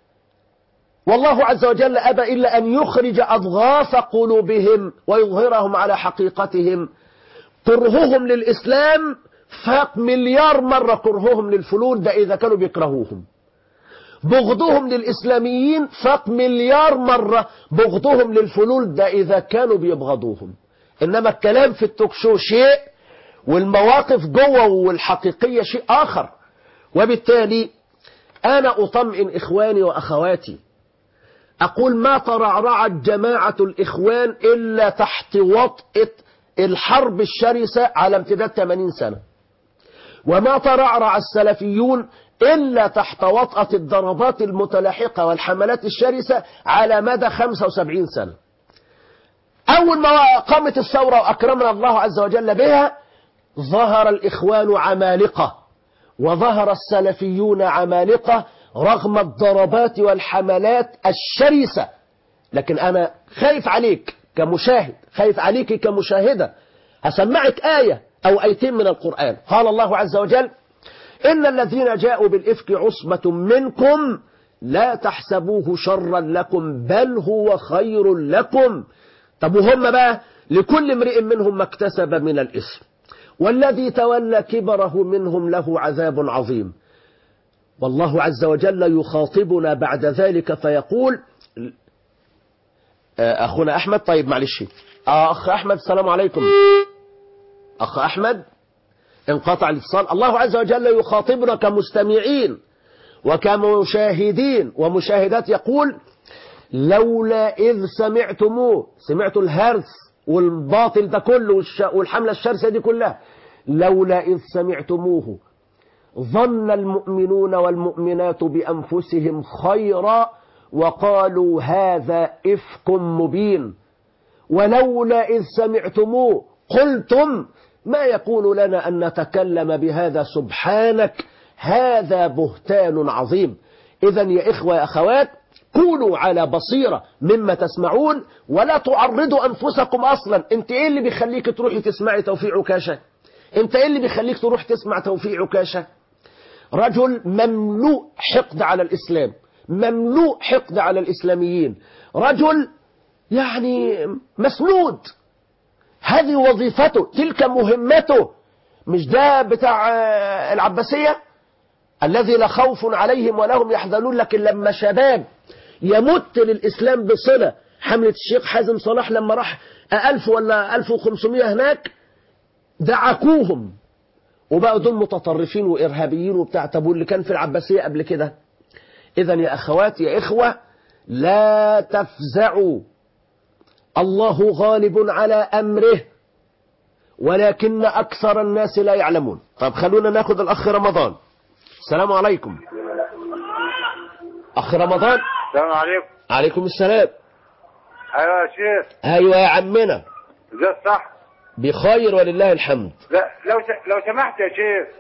والله عز وجل أبى إلا أن يخرج أضغاث قلوبهم ويظهرهم على حقيقتهم كرههم للإسلام فاق مليار مرة كرههم للفلول ده إذا كانوا بيكرهوهم بغضهم للإسلاميين فاق مليار مرة بغضهم للفلول ده إذا كانوا بيبغضوهم إنما الكلام في التوك شو شيء والمواقف جوه والحقيقية شيء آخر وبالتالي أنا أطمئن إخواني وأخواتي أقول ما ترعرعت جماعة الإخوان إلا تحت وطئة الحرب الشرسة على امتداد 80 سنة وما ترعرع السلفيون إلا تحت وطأة الضربات المتلاحقة والحملات الشرسة على مدى 75 سنة أول ما قامت الثورة وأكرمنا الله عز وجل بها ظهر الإخوان عمالقة وظهر السلفيون عمالقة رغم الضربات والحملات الشرسة لكن أنا خايف عليك كمشاهد خايف عليك كمشاهدة هسمعك آية أو آيتين من القرآن قال الله عز وجل إن الذين جاءوا بالإفك عصبة منكم لا تحسبوه شرا لكم بل هو خير لكم طب وهم بقى لكل امرئ منهم ما اكتسب من الإثم والذي تولى كبره منهم له عذاب عظيم والله عز وجل يخاطبنا بعد ذلك فيقول آه، أخونا أحمد طيب معلش آه، أخ أحمد السلام عليكم أخ أحمد انقطع الاتصال الله عز وجل يخاطبنا كمستمعين وكمشاهدين ومشاهدات يقول لولا إذ سمعتموه سمعتوا الهرس والباطل ده كله والش- والحملة الشرسة دي كلها لولا إذ سمعتموه ظن المؤمنون والمؤمنات بأنفسهم خيرا وقالوا هذا إفك مبين ولولا إذ سمعتموه قلتم ما يكون لنا أن نتكلم بهذا سبحانك هذا بهتان عظيم إذا يا إخوة يا أخوات كونوا على بصيرة مما تسمعون ولا تعرضوا أنفسكم أصلا أنت إيه اللي بيخليك تروحي تسمعي توفيق عكاشة أنت إيه اللي بيخليك تروح تسمع توفيق عكاشة رجل مملوء حقد على الإسلام مملوء حقد على الإسلاميين رجل يعني مسنود هذه وظيفته تلك مهمته مش ده بتاع آه، العباسية الذي لا خوف عليهم ولا هم يحزنون لكن لما شباب يمت للإسلام بصلة حملة الشيخ حازم صلاح لما راح ألف ولا ألف وخمسمائة هناك دعكوهم وبقوا دول متطرفين وإرهابيين وبتاع طب واللي كان في العباسية قبل كده إذا يا أخوات يا إخوة لا تفزعوا الله غالب على أمره ولكن أكثر الناس لا يعلمون طب خلونا ناخد الأخ رمضان السلام عليكم أخ رمضان السلام عليكم عليكم السلام ايوه يا شيخ أيوة يا عمنا ده الصح بخير ولله الحمد لا لو س... لو سمحت يا شيخ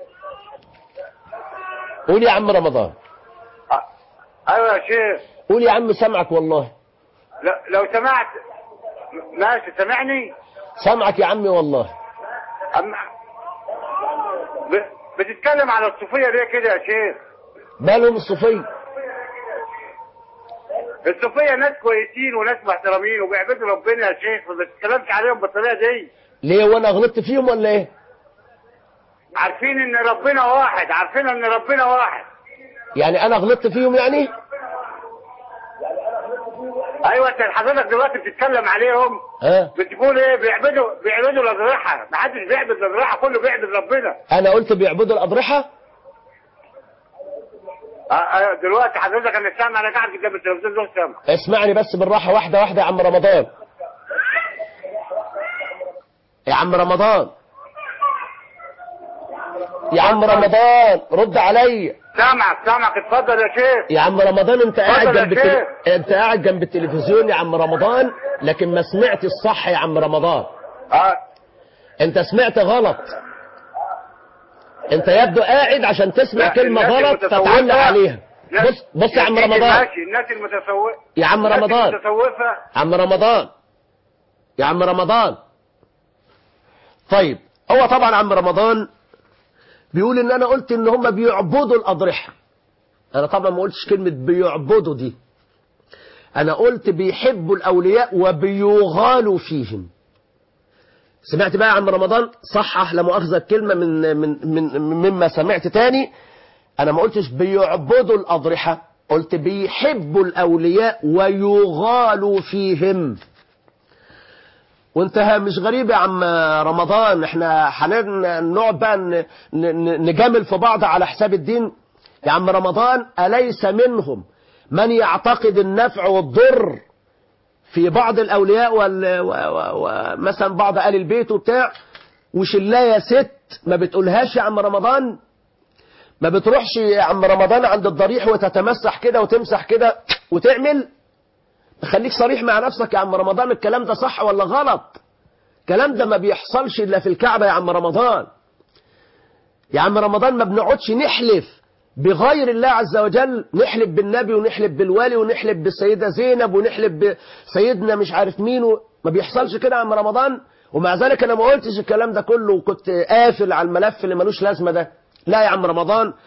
قول يا عم رمضان ايوه يا شيخ قول يا عم سمعك والله لا لو سمحت م- ماشي سامعني سمعك يا عمي والله أما... ب... بتتكلم على الصوفيه ليه كده يا شيخ مالهم الصوفية الصوفيه ناس كويسين وناس محترمين وبيعبدوا ربنا يا شيخ ما تتكلمش عليهم بالطريقه دي ليه وانا غلطت فيهم ولا ايه عارفين ان ربنا واحد عارفين ان ربنا واحد يعني انا غلطت فيهم يعني ايوه انت حضرتك دلوقتي بتتكلم عليهم ها بتقول ايه بيعبدوا بيعبدوا الاضرحه ما حدش بيعبد الاضرحه كله بيعبد ربنا انا قلت بيعبدوا الاضرحة آه، آه، دلوقتي حضرتك انا سامع انا قاعد قدام التلفزيون ده سامع اسمعني بس بالراحة واحدة واحدة يا عم رمضان يا عم رمضان يا عم رمضان رد عليا سامعك سامعك اتفضل يا شيخ يا عم رمضان انت قاعد اتفضل يا جنب التل... انت قاعد جنب التلفزيون يا عم رمضان لكن ما سمعت الصح يا عم رمضان اه انت سمعت غلط انت يبدو قاعد عشان تسمع لا، كلمة الناس غلط المتسوقة- تتعلق عليها لا، بص بص يا عم سيدي رمضان ماشي الناس المتسوقه يا عم الناس رمضان المتسوفه عم رمضان يا عم رمضان طيب هو طبعا عم رمضان بيقول ان انا قلت ان هم بيعبدوا الاضرحه انا طبعا ما قلتش كلمه بيعبدوا دي انا قلت بيحبوا الاولياء وبيغالوا فيهم سمعت بقى يا عم رمضان صحح لا مؤاخذه الكلمه من من من مما سمعت تاني انا ما قلتش بيعبدوا الاضرحه قلت بيحبوا الاولياء ويغالوا فيهم وانت مش غريب يا عم رمضان احنا هنقعد بقى ن- ن- نجامل في بعض على حساب الدين يا عم رمضان أليس منهم من يعتقد النفع والضر في بعض الأولياء وال- و- و- ومثلا بعض آل البيت وبتاع وشلا يا ست ما بتقولهاش يا عم رمضان ما بتروحش يا عم رمضان عند الضريح وتتمسح كده وتمسح كده وتعمل خليك صريح مع نفسك يا عم رمضان الكلام ده صح ولا غلط الكلام ده ما بيحصلش الا في الكعبة يا عم رمضان يا عم رمضان ما بنقعدش نحلف بغير الله عز وجل نحلف بالنبي ونحلف بالولي ونحلف بالسيدة زينب ونحلف بسيدنا مش عارف مين و... ما بيحصلش كده يا عم رمضان ومع ذلك انا ما قلتش الكلام ده كله وكنت قافل على الملف اللي ملوش لازمة ده لا يا عم رمضان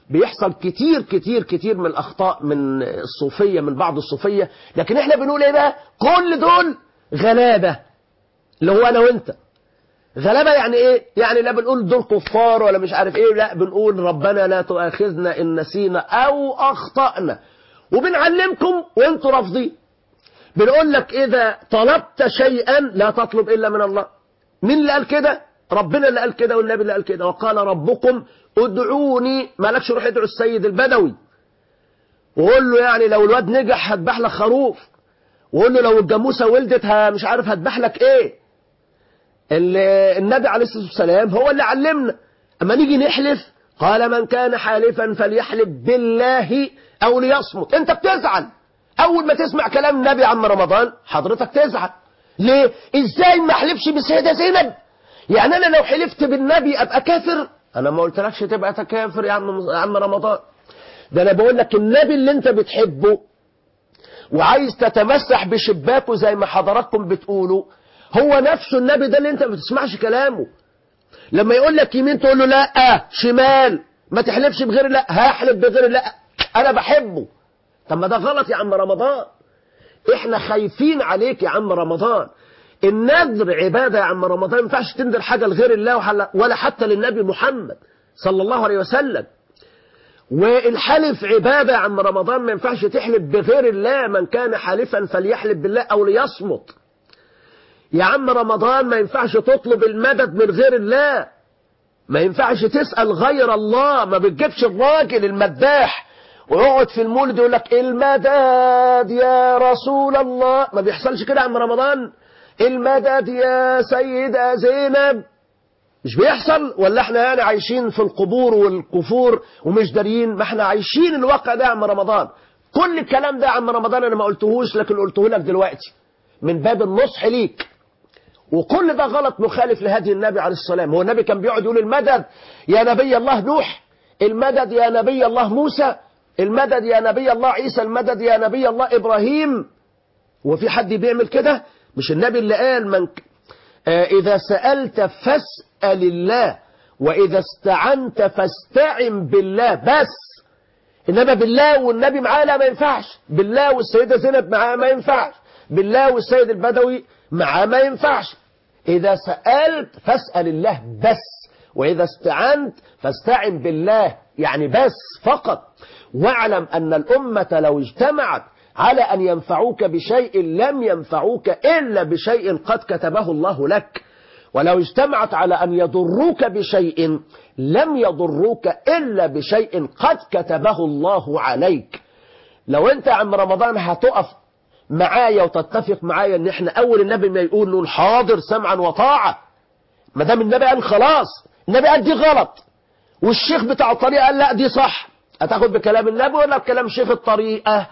بيحصل كتير كتير كتير من الأخطاء من الصوفية من بعض الصوفية لكن احنا بنقول ايه بقى كل دول غلابة اللي هو أنا وأنت غلابة يعني ايه يعني لا بنقول دول كفار ولا مش عارف ايه لا بنقول ربنا لا تؤاخذنا ان نسينا او اخطأنا وبنعلمكم وانتوا رافضين بنقول لك اذا طلبت شيئا لا تطلب الا من الله مين اللي قال كده ربنا اللي قال كده والنبي اللي قال كده وقال ربكم ادعوني مالكش روح ادعو السيد البدوي وقول له يعني لو الواد نجح هذبح لك خروف وقول له لو الجاموسه ولدت ه- مش عارف هذبح لك ايه ال- النبي عليه الصلاة والسلام هو اللي علمنا أما نيجي نحلف قال من كان حالفا فليحلف بالله أو ليصمت أنت بتزعل أول ما تسمع كلام النبي عم رمضان حضرتك تزعل ليه إزاي ما أحلفش بالسيدة زينب يعني أنا لو حلفت بالنبي أبقى كافر أنا ما قلتلكش تبقى كافر يا عم يا عم رمضان ده أنا بقول لك النبي اللي أنت بتحبه وعايز تتمسح بشباكه زي ما حضراتكم بتقولوا هو نفسه النبي ده اللي انت ما بتسمعش كلامه لما يقول لك يمين تقول له لا شمال ما تحلفش بغير لا هحلف بغير لا انا بحبه طب ما ده غلط يا عم رمضان احنا خايفين عليك يا عم رمضان النذر عبادة يا عم رمضان ما ينفعش تنذر حاجة لغير الله وحل- ولا حتى للنبي محمد صلى الله عليه وسلم والحلف عبادة يا عم رمضان ما ينفعش تحلف بغير الله من كان حالفا فليحلف بالله أو ليصمت يا عم رمضان ما ينفعش تطلب المدد من غير الله ما ينفعش تسأل غير الله ما بتجيبش الراجل المداح ويقعد في المولد يقول لك المدد يا رسول الله ما بيحصلش كده يا عم رمضان المدد يا سيدة زينب مش بيحصل ولا احنا يعني عايشين في القبور والكفور ومش داريين ما احنا عايشين الواقع ده يا عم رمضان كل الكلام ده يا عم رمضان انا ما قلتهوش لكن قلته لك دلوقتي من باب النصح ليك وكل ده غلط مخالف لهدي النبي عليه السلام هو النبي كان بيقعد يقول المدد يا نبي الله نوح المدد يا نبي الله موسى المدد يا نبي الله عيسى المدد يا نبي الله إبراهيم وفي حد بيعمل كده مش النبي اللي قال من ك- آه إذا سألت فاسأل الله وإذا استعنت فاستعن بالله بس إنما بالله والنبي معاه لا ما ينفعش بالله والسيدة زينب معاه ما ينفعش بالله والسيد البدوي معاه ما ينفعش إذا سألت فاسأل الله بس وإذا استعنت فاستعن بالله يعني بس فقط واعلم أن الأمة لو اجتمعت على أن ينفعوك بشيء لم ينفعوك إلا بشيء قد كتبه الله لك ولو اجتمعت على أن يضروك بشيء لم يضروك إلا بشيء قد كتبه الله عليك لو أنت يا عم رمضان هتقف معايا وتتفق معايا ان احنا اول النبي ما يقول له الحاضر سمعا وطاعة ما دام النبي قال خلاص النبي قال دي غلط والشيخ بتاع الطريقة قال لا دي صح هتاخد بكلام النبي ولا بكلام شيخ الطريقة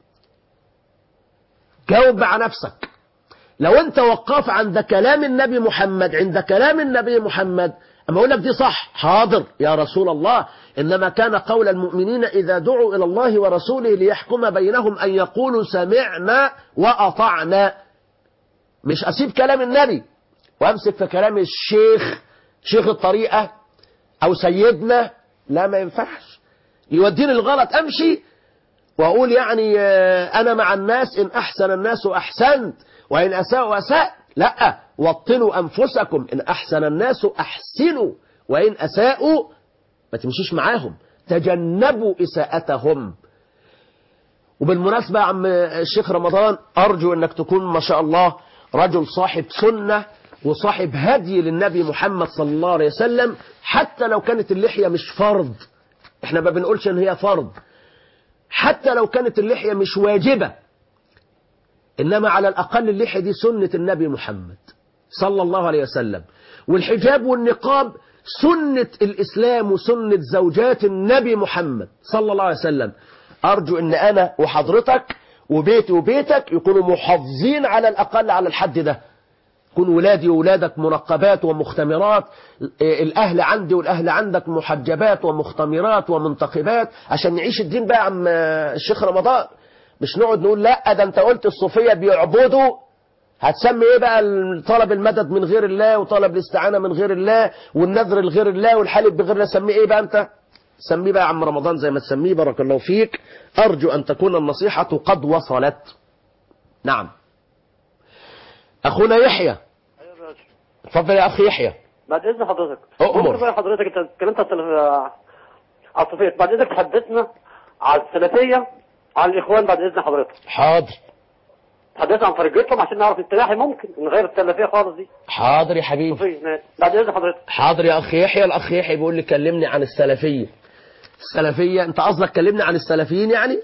جاوب مع نفسك لو انت وقف عند كلام النبي محمد عند كلام النبي محمد اما اقول لك دي صح حاضر يا رسول الله انما كان قول المؤمنين اذا دعوا الى الله ورسوله ليحكم بينهم ان يقولوا سمعنا واطعنا مش اسيب كلام النبي وامسك في كلام الشيخ شيخ الطريقه او سيدنا لا ما ينفعش يوديني الغلط امشي واقول يعني آه، انا مع الناس ان احسن الناس احسنت وان اساءوا اساء لا وطنوا انفسكم ان احسن الناس احسنوا وان اساءوا ما تمشيش معاهم تجنبوا اساءتهم وبالمناسبة يا عم الشيخ رمضان أرجو أنك تكون ما شاء الله رجل صاحب سنة وصاحب هدي للنبي محمد صلى الله عليه وسلم حتى لو كانت اللحية مش فرض احنا ما بنقولش ان هي فرض حتى لو كانت اللحية مش واجبة إنما على الأقل اللحية دي سنة النبي محمد صلى الله عليه وسلم والحجاب والنقاب سنة الإسلام وسنة زوجات النبي محمد صلى الله عليه وسلم أرجو أن أنا وحضرتك وبيتي وبيتك يكونوا محافظين على الأقل على الحد ده كون ولادي وولادك منقبات ومختمرات إيه، الأهل عندي والأهل عندك محجبات ومختمرات ومنتقبات عشان نعيش الدين بقى يا عم الشيخ رمضان مش نقعد نقول لا ده انت قلت الصوفية بيعبدوا هتسمي ايه بقى طلب المدد من غير الله وطلب الاستعانة من غير الله والنذر لغير الله والحلف بغير الله سميه ايه بقى انت سميه بقى يا عم رمضان زي ما تسميه بارك الله فيك أرجو أن تكون النصيحة قد وصلت نعم أخونا يحيى اتفضل يا أخي يحيى بعد اذن حضرتك أؤمر. ممكن بقى حضرتك انت اتكلمت عن التلف- على الصوفيه بعد اذنك تحدثنا على السلفيه على الاخوان بعد اذن حضرتك حاضر تحدثنا عن فرقتهم عشان نعرف التلاحي ممكن نغير السلفيه خالص دي حاضر يا حبيبي صوفيه ماشي. بعد اذن حضرتك حاضر يا أخي يحيى الأخ يحيى بيقول لي كلمني عن السلفية السلفية أنت قصدك كلمني عن السلفيين يعني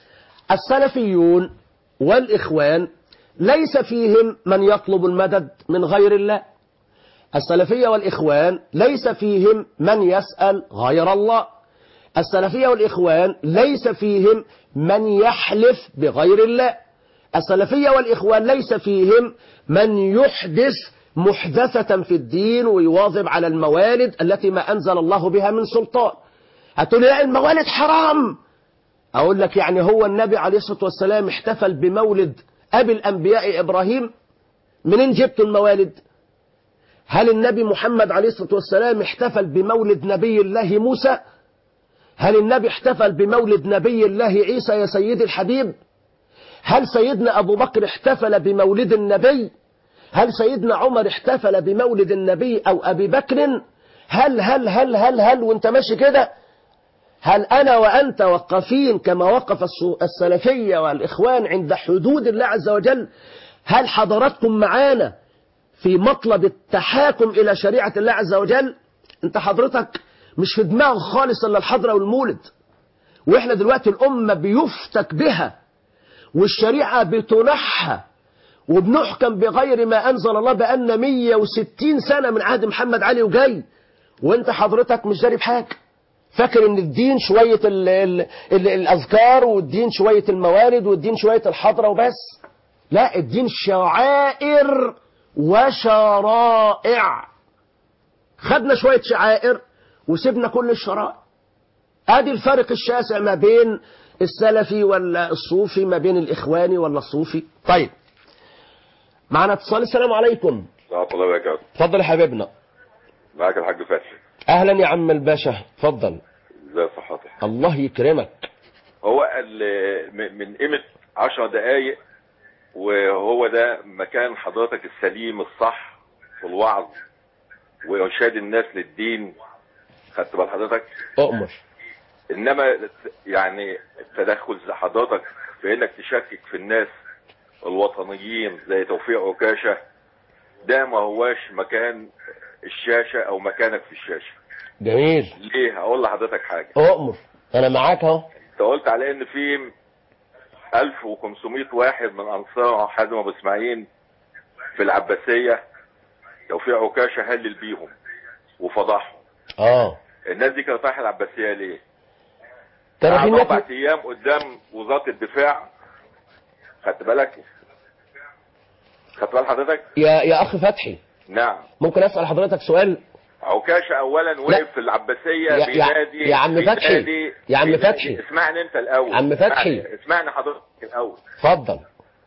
السلفيون والإخوان ليس فيهم من يطلب المدد من غير الله السلفية والإخوان ليس فيهم من يسأل غير الله السلفية والإخوان ليس فيهم من يحلف بغير الله السلفية والإخوان ليس فيهم من يحدث محدثة في الدين ويواظب على الموالد التي ما أنزل الله بها من سلطان هتقول لي لا الموالد حرام أقول لك يعني هو النبي عليه الصلاة والسلام احتفل بمولد أبي الأنبياء إبراهيم منين جبتوا الموالد هل النبي محمد عليه الصلاة والسلام احتفل بمولد نبي الله موسى هل النبي احتفل بمولد نبي الله عيسى يا سيدي الحبيب هل سيدنا أبو بكر احتفل بمولد النبي هل سيدنا عمر احتفل بمولد النبي أو أبي بكر هل هل هل هل هل وانت ماشي كده هل أنا وأنت وقفين كما وقف الص- السلفية والإخوان عند حدود الله عز وجل هل حضراتكم معانا في مطلب التحاكم إلى شريعة الله عز وجل انت حضرتك مش في دماغ خالص إلا الحضرة والمولد وإحنا دلوقتي الأمة بيفتك بها والشريعة بتنحى وبنحكم بغير ما أنزل الله بأن 160 سنة من عهد محمد علي وجاي وانت حضرتك مش داري بحاجة فاكر ان الدين شوية ال ال ال الأذكار والدين شوية الموارد والدين شوية الحضرة وبس لا الدين شعائر وشرائع خدنا شوية شعائر وسيبنا كل الشرائع ادي الفرق الشاسع ما بين السلفي ولا الصوفي ما بين الاخواني ولا الصوفي طيب معنا اتصال السلام عليكم ورحمة الله وبركاته اتفضل يا حبيبنا معاك الحاج فتحي اهلا يا عم الباشا اتفضل ازي صحتك الله يكرمك هو ال- م- من قيمة عشر دقايق وهو ده مكان حضرتك السليم الصح في الوعظ وإرشاد الناس للدين خدت بال حضرتك اؤمر إنما يعني التدخل زي حضرتك في إنك تشكك في الناس الوطنيين زي توفيق عكاشة ده ما هواش مكان الشاشة أو مكانك في الشاشة جميل ليه هقول لحضرتك حاجة اؤمر انا معاك اهو انت قلت على ان في 1500 واحد من انصار حازم ابو اسماعيل في العباسيه توفيق عكاشه هلل بيهم وفضحهم اه الناس دي كانت رايحه العباسيه ليه؟ كانوا قعدوا رايحين اربع ياكلوا ايام قدام وزاره الدفاع خدت بالك؟ خدت بال حضرتك؟ يا يا اخ فتحي نعم ممكن اسال حضرتك سؤال عكاشه اولا وقف في العباسيه يا- يا- بينادي يا عم بينادي- فتحي، يا عم بينادي- فتحي. اسمعني انت الاول عم فتحي. اسمعني- اسمعني حضرتك الاول اتفضل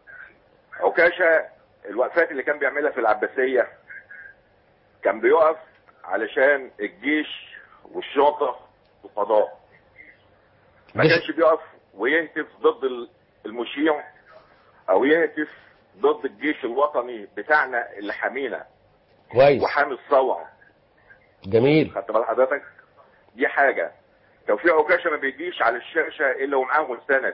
عكاشة الوقفات اللي كان بيعملها في العباسية كان بيقف علشان الجيش والشرطة والقضاء ما جيش- كانش بيقف ويهتف ضد ال- المشيع او يهتف ضد الجيش الوطني بتاعنا اللي حامينا كويس وحامي الثورة جميل خدت بال حضرتك دي حاجة توفيق عكاشة ما بيجيش على الشاشة الا ومعاه مستند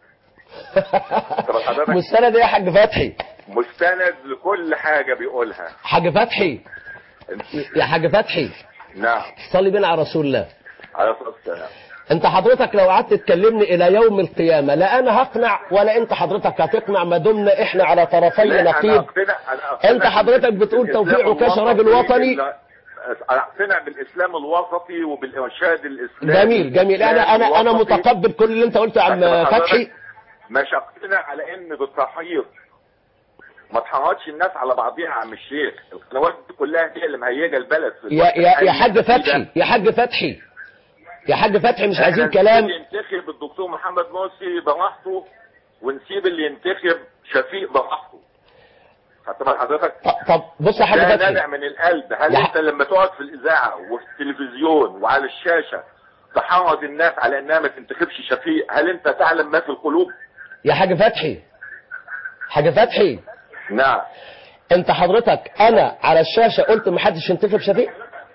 خدت بال حضرتك مستند ايه يا حاج فتحي مستند لكل حاجة بيقولها حاج فتحي يا حاج فتحي نعم صلي بينا على رسول الله على الصلاة والسلام انت حضرتك لو قعدت تكلمني الى يوم القيامه لا انا هقنع ولا انت حضرتك هتقنع ما دمنا احنا على طرفي لا، أنا نقيض أقتنع- أنا أقتنع انت حضرتك بتقول بالإسلام توفيق عكاشة راجل الوسطي وطني بال- أنا أقتنع بالإسلام الوسطي وبالإرشاد الإسلامي جميل جميل انا انا انا الوسطي. متقبل كل اللي انت قلته يا عم عشان حضرتك فتحي مش أقتنع على إن بالتحيط ما تحرضش الناس على بعضيها يا عم الشيخ القنوات دي كلها هي اللي مهيجه البلد في يا الوقت يا يا الحالي حاج اللي إحنا فيه فتحي ده. يا حاج فتحي يا حاج فتحي مش إحنا عايزين نسيب كلام اللي ينتخب الدكتور محمد مرسي براحته ونسيب اللي ينتخب شفيق براحته خدت بال حضرتك طب بص يا حاج ده فتحي نابع من القلب هل يا انت لما تقعد في الاذاعه وفي التلفزيون وعلى الشاشه تحرض الناس على انها ما تنتخبش شفيق هل انت تعلم ما في القلوب يا حاج فتحي حاج فتحي نعم انت حضرتك انا على الشاشه قلت ما حدش ينتخب شفيق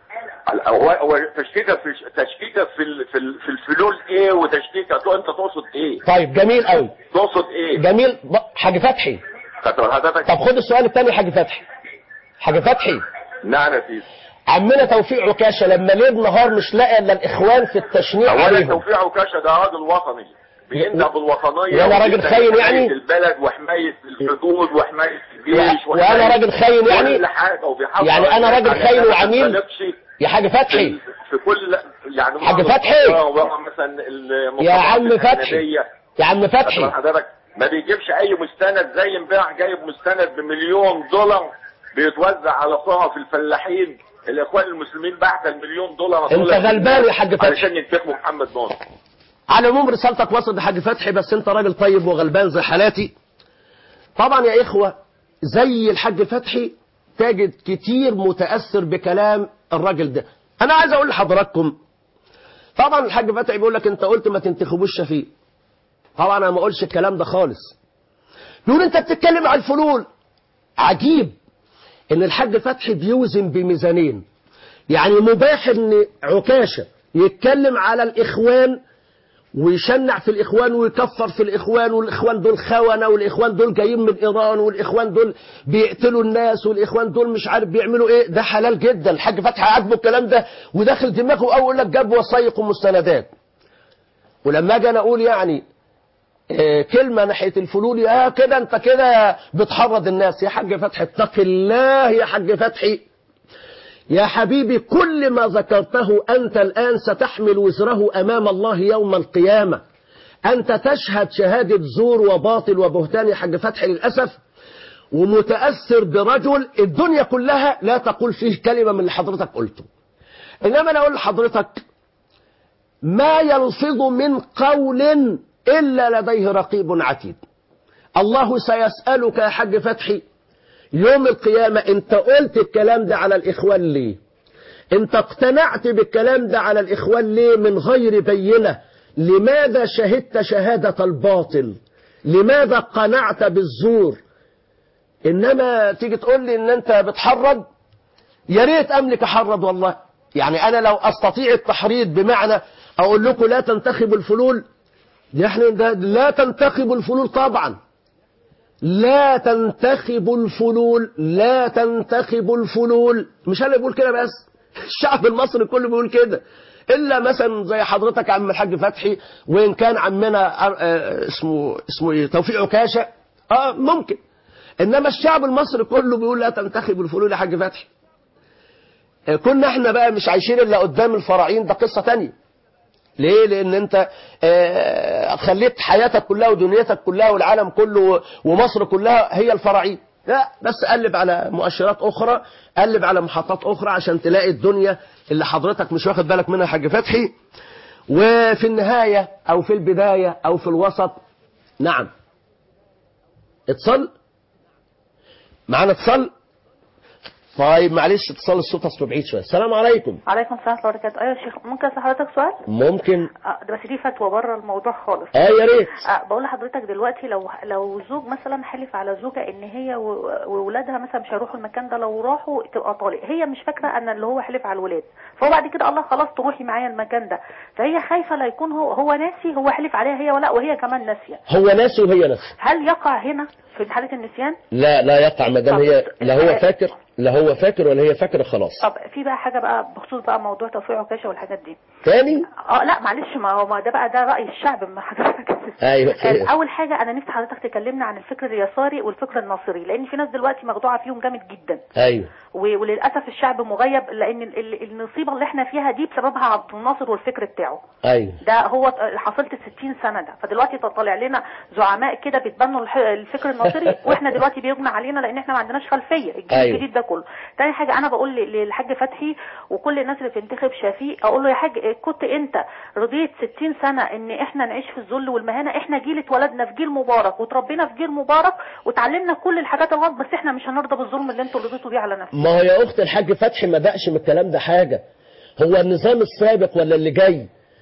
هو هو تشكيكك في تشكيكك في ال- في ال- في الفلول ايه وتشكيكك انت تقصد ايه طيب جميل قوي تقصد ايه جميل ب- حاج فتحي خدت حضرتك طب خد السؤال الثاني يا حاج فتحي حاج فتحي نعم يا سيدي عمنا توفيق عكاشه لما ليل نهار مش لاقي الا الاخوان في التشنيع اولا عليهم توفيق عكاشه ده راجل وطني بينده بالوطنيه وأنا راجل وبينده خاين بحماية يعني؟ البلد وحمايه الحدود وحمايه الجيش و- وأنا راجل خاين يعني؟ كل حاجه وبيحافظ يعني على أنا الناس راجل على خاين إنها ما وعميل؟ تختلفش يا حاج فتحي في, في كل يعني حاج بعض فتحي؟ القضايا وبعض مثلا المقاطعات يا عم فتحي الأجنبية. يا عم أسمع فتحي حضرتك ما بيجيبش اي مستند زي امبارح جايب مستند بمليون دولار بيتوزع على صحف الفلاحين الاخوان المسلمين بعت المليون دولار أنت دولار غلبان يا حاج فتحي. علشان ينتخبوا محمد ناصر على العموم رسالتك وصلت يا حاج فتحي بس انت راجل طيب وغلبان زي حالاتي طبعا يا اخوه زي الحاج فتحي تجد كتير متاثر بكلام الراجل ده انا عايز اقول لحضراتكم طبعا الحاج فتحي بيقول لك انت قلت ما تنتخبوش شفيق طبعا انا ما اقولش الكلام ده خالص بيقول انت بتتكلم على الفلول عجيب ان الحاج فتحي بيوزن بميزانين يعني مباح ان عكاشه يتكلم على الاخوان ويشنع في الاخوان ويكفر في الاخوان والاخوان دول خونه والاخوان دول جايين من ايران والاخوان دول بيقتلوا الناس والاخوان دول مش عارف بيعملوا ايه ده حلال جدا الحاج فتحي عاجبه الكلام ده وداخل دماغه اول لك جاب وثائق ومستندات ولما اجي انا اقول يعني آه، كلمة ناحية الفلول يا كده انت كده بتحرض الناس يا حاج فتحي اتق الله يا حاج فتحي يا حبيبي كل ما ذكرته أنت الآن ستحمل وزره أمام الله يوم القيامة أنت تشهد شهادة زور وباطل وبهتان يا حاج فتحي للأسف ومتأثر برجل الدنيا كلها لا تقول فيه كلمة من اللي حضرتك قلته إنما أنا أقول لحضرتك ما يلفظ من قول إلا لديه رقيب عتيد الله سيسألك يا حاج فتحي يوم القيامة انت قلت الكلام ده على الإخوان ليه انت اقتنعت بالكلام ده على الإخوان ليه من غير بينة لماذا شهدت شهادة الباطل لماذا قنعت بالزور إنما تيجي تقول لي إن أنت بتحرض يا ريت أملك أحرض والله يعني أنا لو أستطيع التحريض بمعنى أقول لكم لا تنتخبوا الفلول دي احنا ده لا تنتخبوا الفلول طبعا لا تنتخبوا الفلول لا تنتخبوا الفلول مش انا بقول كده بس الشعب المصري كله بيقول كده الا مثلا زي حضرتك عم الحاج فتحي وان كان عمنا آه، اسمه اسمه ايه توفيق عكاشه اه ممكن انما الشعب المصري كله بيقول لا تنتخبوا الفلول يا حاج فتحي آه، كنا احنا بقى مش عايشين الا قدام الفراعين ده قصه تانية ليه لان انت آه، خليت حياتك كلها ودنيتك كلها والعالم كله ومصر كلها هي الفراعين لا بس قلب على مؤشرات اخرى قلب على محطات اخرى عشان تلاقي الدنيا اللي حضرتك مش واخد بالك منها يا حاج فتحي وفي النهاية او في البداية او في الوسط نعم اتصل معانا اتصل طيب معلش اتصال الصوت اصله بعيد شويه السلام عليكم عليكم السلام ورحمة الله وبركاته أيوة يا شيخ ممكن أسأل حضرتك سؤال؟ ممكن آه ده بس دي فتوى بره الموضوع خالص اه يا ريت آه بقول لحضرتك دلوقتي لو لو زوج مثلا حلف على زوجة ان هي و- وولادها مثلا مش هيروحوا المكان ده لو راحوا تبقى طالق هي مش فاكره ان اللي هو حلف على الولاد فهو بعد كده الله خلاص تروحي معايا المكان ده فهي خايفه لا يكون هو هو ناسي هو حلف عليها هي ولا وهي كمان ناسيه هو ناسي وهي ناسي هل يقع هنا في حاله النسيان لا لا يقع ما دام طب- هي لا هو فاكر لا هو فاكر ولا هي فاكره خلاص طب في بقى حاجه بقى بخصوص بقى موضوع توفيق عكاشه والحاجات دي تاني اه لا معلش ما هو ما ده بقى ده راي الشعب ما حضرتك ايوه خير. اول حاجه انا نفسي حضرتك تكلمنا عن الفكر اليساري والفكر الناصري لان في ناس دلوقتي مخدوعه فيهم جامد جدا ايوه و- وللاسف الشعب مغيب لان ال- ال- النصيبه اللي احنا فيها دي بسببها عبد الناصر والفكر بتاعه ايوه ده هو حصلت ال 60 سنه ده فدلوقتي طالع لنا زعماء كده بيتبنوا الح- الفكر الناصري واحنا دلوقتي بيغنى علينا لان احنا ما عندناش خلفيه الجيل أيوة. الجديد ده كله تاني حاجه انا بقول ل- للحاج فتحي وكل الناس اللي بتنتخب شفيق اقول له يا حاج كنت انت رضيت 60 سنه ان احنا نعيش في الذل والمهانه احنا جيل اتولدنا في جيل مبارك وتربينا في جيل مبارك وتعلمنا كل الحاجات الغلط بس احنا مش هنرضى بالظلم اللي انتوا رضيتوا بيه على نفسنا ما هو يا اخت الحاج فتحي ما دقش من الكلام ده حاجه هو النظام السابق ولا اللي جاي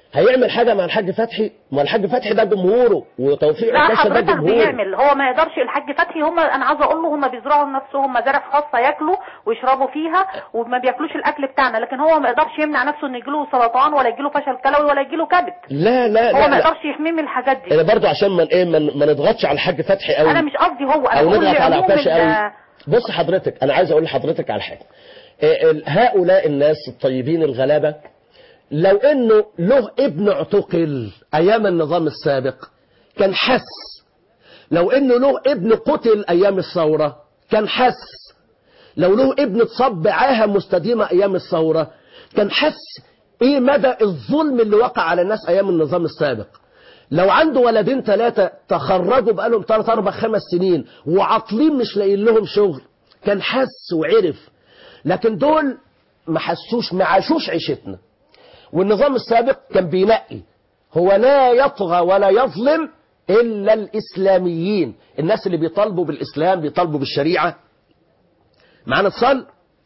هيعمل حاجه مع الحاج فتحي ما الحاج فتحي ده جمهوره وتوفيق لا الكشف ده حضرتك جمهوره بيعمل هو ما يقدرش الحاج فتحي هم انا عاوزه اقول له هم بيزرعوا لنفسهم مزارع خاصه ياكلوا ويشربوا فيها وما بياكلوش الاكل بتاعنا لكن هو ما يقدرش يمنع نفسه ان يجيله سرطان ولا يجيله فشل كلوي ولا يجيله كبد لا لا هو لا, ما لا. يقدرش يحميه من الحاجات دي انا برضو عشان ما ايه ما ما نضغطش على الحاج فتحي قوي انا مش قصدي هو انا او بقول نضغط على لعموم عكاشة ال- قوي بص حضرتك انا عايز اقول لحضرتك على حاجه إيه، ال- هؤلاء الناس الطيبين الغلابه لو انه له ابن اعتقل ايام النظام السابق كان حس لو انه له ابن قتل ايام الثوره كان حس لو له ابن اتصاب بعاهه مستديمه ايام الثوره كان حس ايه مدى الظلم اللي وقع على الناس ايام النظام السابق لو عنده ولدين ثلاثة تخرجوا بقالهم ثلاث أربع خمس سنين وعاطلين مش لاقيين لهم شغل كان حس وعرف لكن دول ما حسوش ما عاشوش عيشتنا والنظام السابق كان بينقي هو لا يطغى ولا يظلم إلا الإسلاميين الناس اللي بيطالبوا بالإسلام بيطالبوا بالشريعة معانا اتصال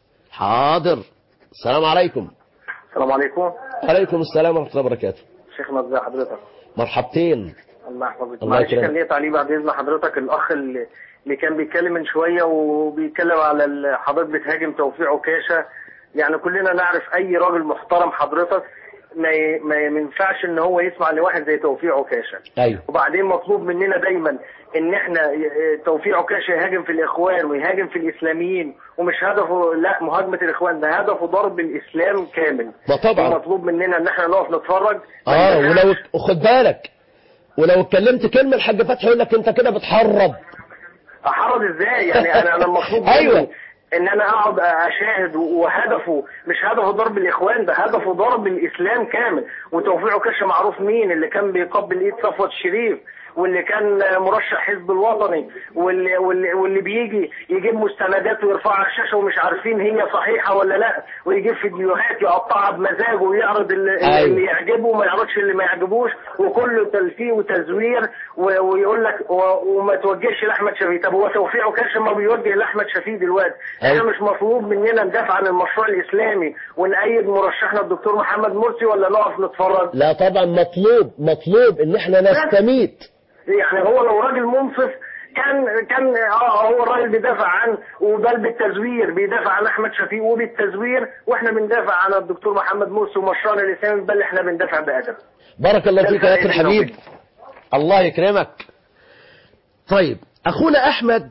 حاضر السلام عليكم السلام عليكم عليكم السلام ورحمة الله وبركاته شيخنا ازي حضرتك مرحبتين الله يحفظك الله معلش يكرمك. كان ليا تعليق بعد اذن حضرتك الاخ اللي, اللي كان بيتكلم من شويه وبيتكلم على ال- حضرتك بتهاجم توفيق عكاشه يعني كلنا نعرف اي راجل محترم حضرتك ما ي- ما ما ينفعش ان هو يسمع لواحد زي توفيق عكاشه أيوه وبعدين مطلوب مننا دايما ان احنا ي- توفيق عكاشه يهاجم في الاخوان ويهاجم في الاسلاميين ومش هدفه لا مهاجمه الاخوان ده هدفه ضرب الاسلام كامل ما طبعا. مطلوب مننا ان احنا نقف نتفرج اه ولو خد بالك ولو اتكلمت كلمة الحاج فتحي يقول لك انت كده بتحرض احرض ازاي يعني انا انا المفروض مني أيوة. ان انا اقعد اشاهد وهدفه مش هدفه ضرب الاخوان ده هدفه ضرب الاسلام كامل وتوفيق عكاشه معروف مين اللي كان بيقبل ايد صفوت الشريف واللي كان مرشح حزب الوطني واللي, واللي, واللي بيجي يجيب مستندات ويرفعها على الشاشه ومش عارفين هي صحيحه ولا لا ويجيب فيديوهات يقطعها بمزاجه ويعرض اللي, أيوة. اللي يعجبه وما يعرضش اللي ما يعجبوش وكله تلفيه وتزوير و- ويقول لك و- وما توجهش لاحمد شفيق طب هو توفيق عكاشه ما بيوجه لاحمد شفيق دلوقتي احنا أيوة. مش مطلوب مننا ندافع عن المشروع الاسلامي ونأيد مرشحنا الدكتور محمد مرسي ولا نقف نتفرج لا طبعا مطلوب مطلوب ان احنا نستميت يعني هو لو راجل منصف كان كان اه هو الراجل بيدافع عن وبل بالتزوير بيدافع عن احمد شفيق وبالتزوير واحنا بندافع عن الدكتور محمد مرسي ومشروعنا الاسلامي بل احنا بندافع بادب بارك الله ده فيك يا اخي الفرق الحبيب بيننا الله يكرمك طيب اخونا احمد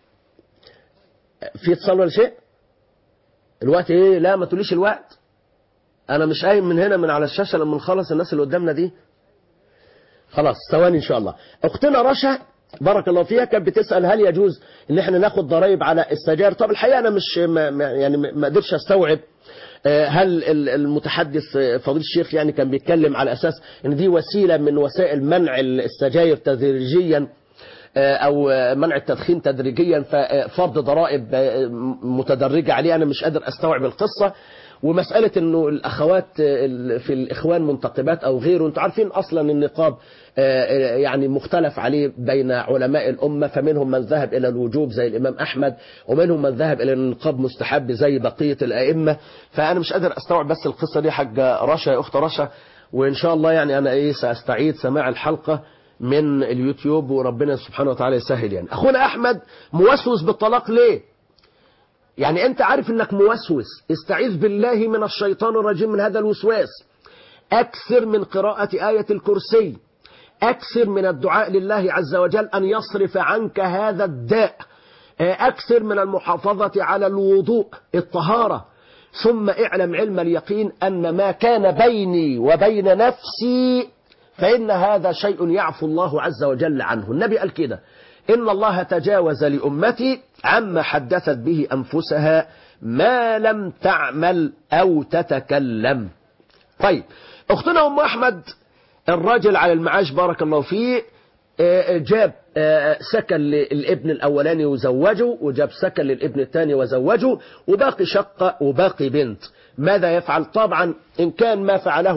في اتصال ولا شيء الوقت ايه لا ما تقوليش الوقت انا مش قايم من هنا من على الشاشه لما نخلص الناس اللي قدامنا دي خلاص ثواني ان شاء الله اختنا رشا بارك الله فيها كانت بتسال هل يجوز ان احنا ناخد ضرائب على السجاير طب الحقيقه انا مش ما ما- يعني ما ما قدرتش استوعب آه، هل ال- المتحدث آه، فضيل الشيخ يعني كان بيتكلم على اساس ان دي وسيله من وسائل منع السجاير تدريجيا آه، او آه، منع التدخين تدريجيا ففرض ضرائب آه، متدرجه عليه انا مش قادر استوعب القصه ومسألة انه الاخوات آه، ال- في الاخوان منتقبات او غيره انتوا عارفين اصلا النقاب آه، آه، يعني مختلف عليه بين علماء الامة فمنهم من ذهب الى الوجوب زي الامام احمد ومنهم من ذهب الى النقاب مستحب زي بقية الائمة فانا مش قادر استوعب بس القصة دي حاجة رشا يا اخت رشا وان شاء الله يعني انا ايه ساستعيد سماع الحلقة من اليوتيوب وربنا سبحانه وتعالى يسهل يعني اخونا احمد موسوس بالطلاق ليه يعني انت عارف انك موسوس استعيذ بالله من الشيطان الرجيم من هذا الوسواس اكثر من قراءة آية الكرسي اكثر من الدعاء لله عز وجل ان يصرف عنك هذا الداء اكثر من المحافظة على الوضوء الطهارة ثم اعلم علم اليقين ان ما كان بيني وبين نفسي فإن هذا شيء يعفو الله عز وجل عنه النبي قال كده إن الله تجاوز لأمتي عما حدثت به أنفسها ما لم تعمل أو تتكلم طيب أختنا أم أحمد الراجل على المعاش بارك الله فيه آه، جاب آه، سكن للابن الأولاني وزوجه وجاب سكن للابن الثاني وزوجه وباقي شقة وباقي بنت ماذا يفعل طبعا إن كان ما فعله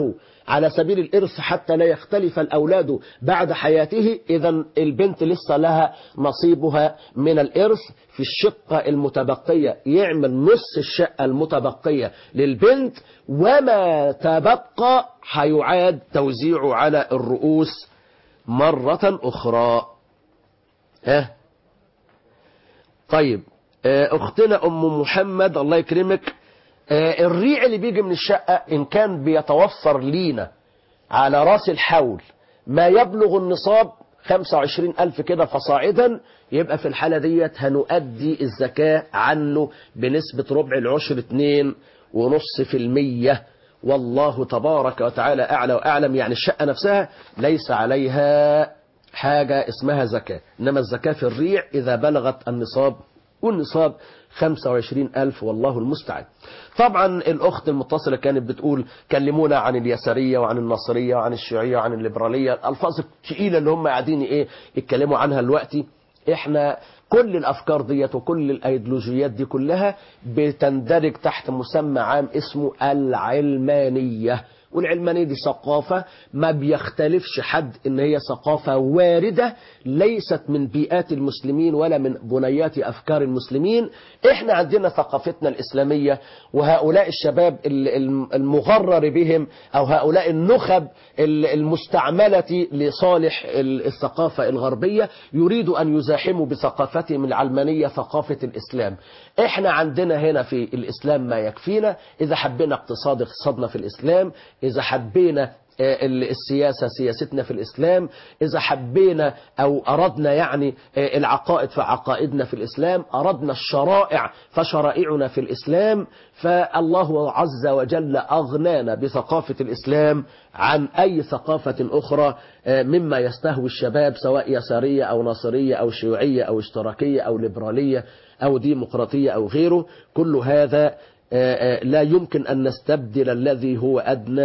على سبيل الإرث حتى لا يختلف الأولاد بعد حياته إذا البنت لسه لها نصيبها من الإرث في الشقة المتبقية يعمل نص الشقة المتبقية للبنت وما تبقى هيعاد توزيعه على الرؤوس مرة أخرى ها طيب آه، أختنا أم محمد الله يكرمك آه، الريع اللي بيجي من الشقة إن كان بيتوفر لينا على راس الحول ما يبلغ النصاب 25 ألف كده فصاعدا يبقى في الحالة ديت هنؤدي الزكاة عنه بنسبة ربع العشر اتنين ونص في المية والله تبارك وتعالى أعلى وأعلم يعني الشقة نفسها ليس عليها حاجة اسمها زكاة إنما الزكاة في الريع إذا بلغت النصاب والنصاب 25 ألف والله المستعان طبعا الأخت المتصلة كانت بتقول كلمونا عن اليسارية وعن النصرية وعن الشيوعية وعن الليبرالية الألفاظ الثقيلة اللي هم قاعدين إيه يتكلموا عنها دلوقتي احنا كل الافكار ديت وكل الايديولوجيات دي كلها بتندرج تحت مسمى عام اسمه العلمانيه والعلمانيه دي ثقافه ما بيختلفش حد ان هي ثقافه وارده ليست من بيئات المسلمين ولا من بنيات افكار المسلمين احنا عندنا ثقافتنا الاسلاميه وهؤلاء الشباب ال- الم- المغرر بهم او هؤلاء النخب ال- المستعمله لصالح ال- الثقافه الغربيه يريدوا ان يزاحموا بثقافتهم العلمانيه ثقافه الاسلام احنا عندنا هنا في الاسلام ما يكفينا اذا حبينا اقتصاد اقتصادنا في الاسلام اذا حبينا آه، ال- السياسة سياستنا في الإسلام إذا حبينا أو أردنا يعني آه، العقائد فعقائدنا في الإسلام أردنا الشرائع فشرائعنا في الإسلام فالله عز وجل أغنانا بثقافة الإسلام عن أي ثقافة أخرى آه، مما يستهوي الشباب سواء يسارية أو ناصرية أو شيوعية أو اشتراكية أو ليبرالية أو ديمقراطية أو غيره كل هذا آه، آه، لا يمكن أن نستبدل الذي هو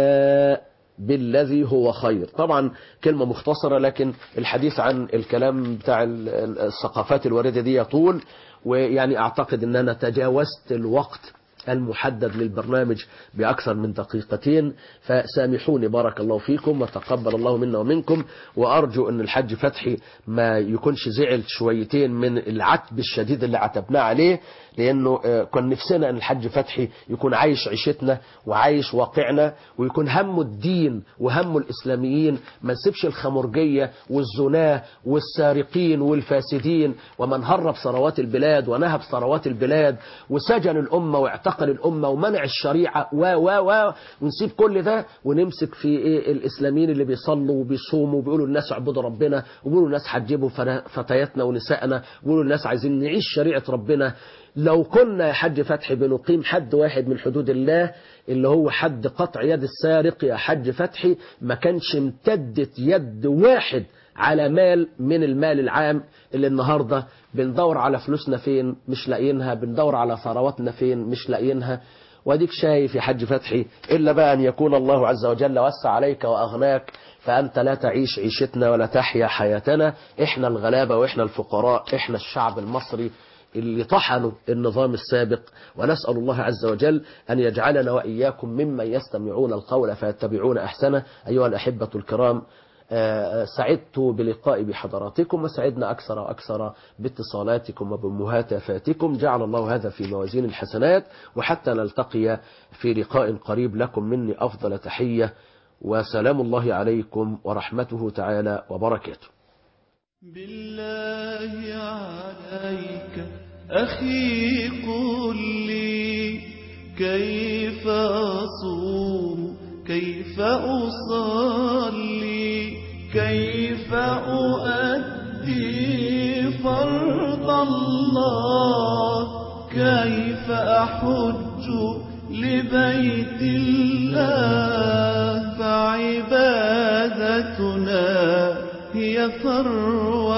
أدنى بالذي هو خير طبعا كلمة مختصرة لكن الحديث عن الكلام بتاع ال- ال- الثقافات الواردة دي يطول ويعني أعتقد أن أنا تجاوزت الوقت المحدد للبرنامج بأكثر من دقيقتين فسامحوني بارك الله فيكم وتقبل الله منا ومنكم وأرجو أن الحج فتحي ما يكونش زعل شويتين من العتب الشديد اللي عتبناه عليه لأنه آه، كان نفسنا أن الحج فتحي يكون عايش عيشتنا وعايش واقعنا ويكون همه الدين وهمه الإسلاميين ما نسيبش الخمرجية والزناه والسارقين والفاسدين ومن هرب ثروات البلاد ونهب ثروات البلاد وسجن الأمة واعتقل الأمة ومنع الشريعة و و و ونسيب كل ده ونمسك في إيه الإسلاميين اللي بيصلوا وبيصوموا وبيقولوا الناس اعبدوا ربنا وبيقولوا الناس هتجيبوا فنا- فتياتنا ونسائنا وبيقولوا الناس عايزين نعيش شريعة ربنا لو كنا يا حج فتحي بنقيم حد واحد من حدود الله اللي هو حد قطع يد السارق يا حج فتحي ما كانش امتدت يد واحد على مال من المال العام اللي النهارده بندور على فلوسنا فين مش لاقيينها بندور على ثرواتنا فين مش لاقيينها واديك شايف يا حج فتحي الا بقى ان يكون الله عز وجل وسع عليك واغناك فانت لا تعيش عيشتنا ولا تحيا حياتنا احنا الغلابه واحنا الفقراء احنا الشعب المصري اللي طحنوا النظام السابق ونسأل الله عز وجل أن يجعلنا وإياكم ممن يستمعون القول فيتبعون أحسنه أيها الأحبة الكرام آه، سعدت بلقائي بحضراتكم وسعدنا أكثر وأكثر باتصالاتكم وبمهاتفاتكم جعل الله هذا في موازين الحسنات وحتى نلتقي في لقاء قريب لكم مني أفضل تحية وسلام الله عليكم ورحمته تعالى وبركاته بالله عليك أخي قل لي كيف أصوم كيف أصلي كيف أؤدي فرض الله كيف أحج لبيت الله فعبادتنا هي ثروة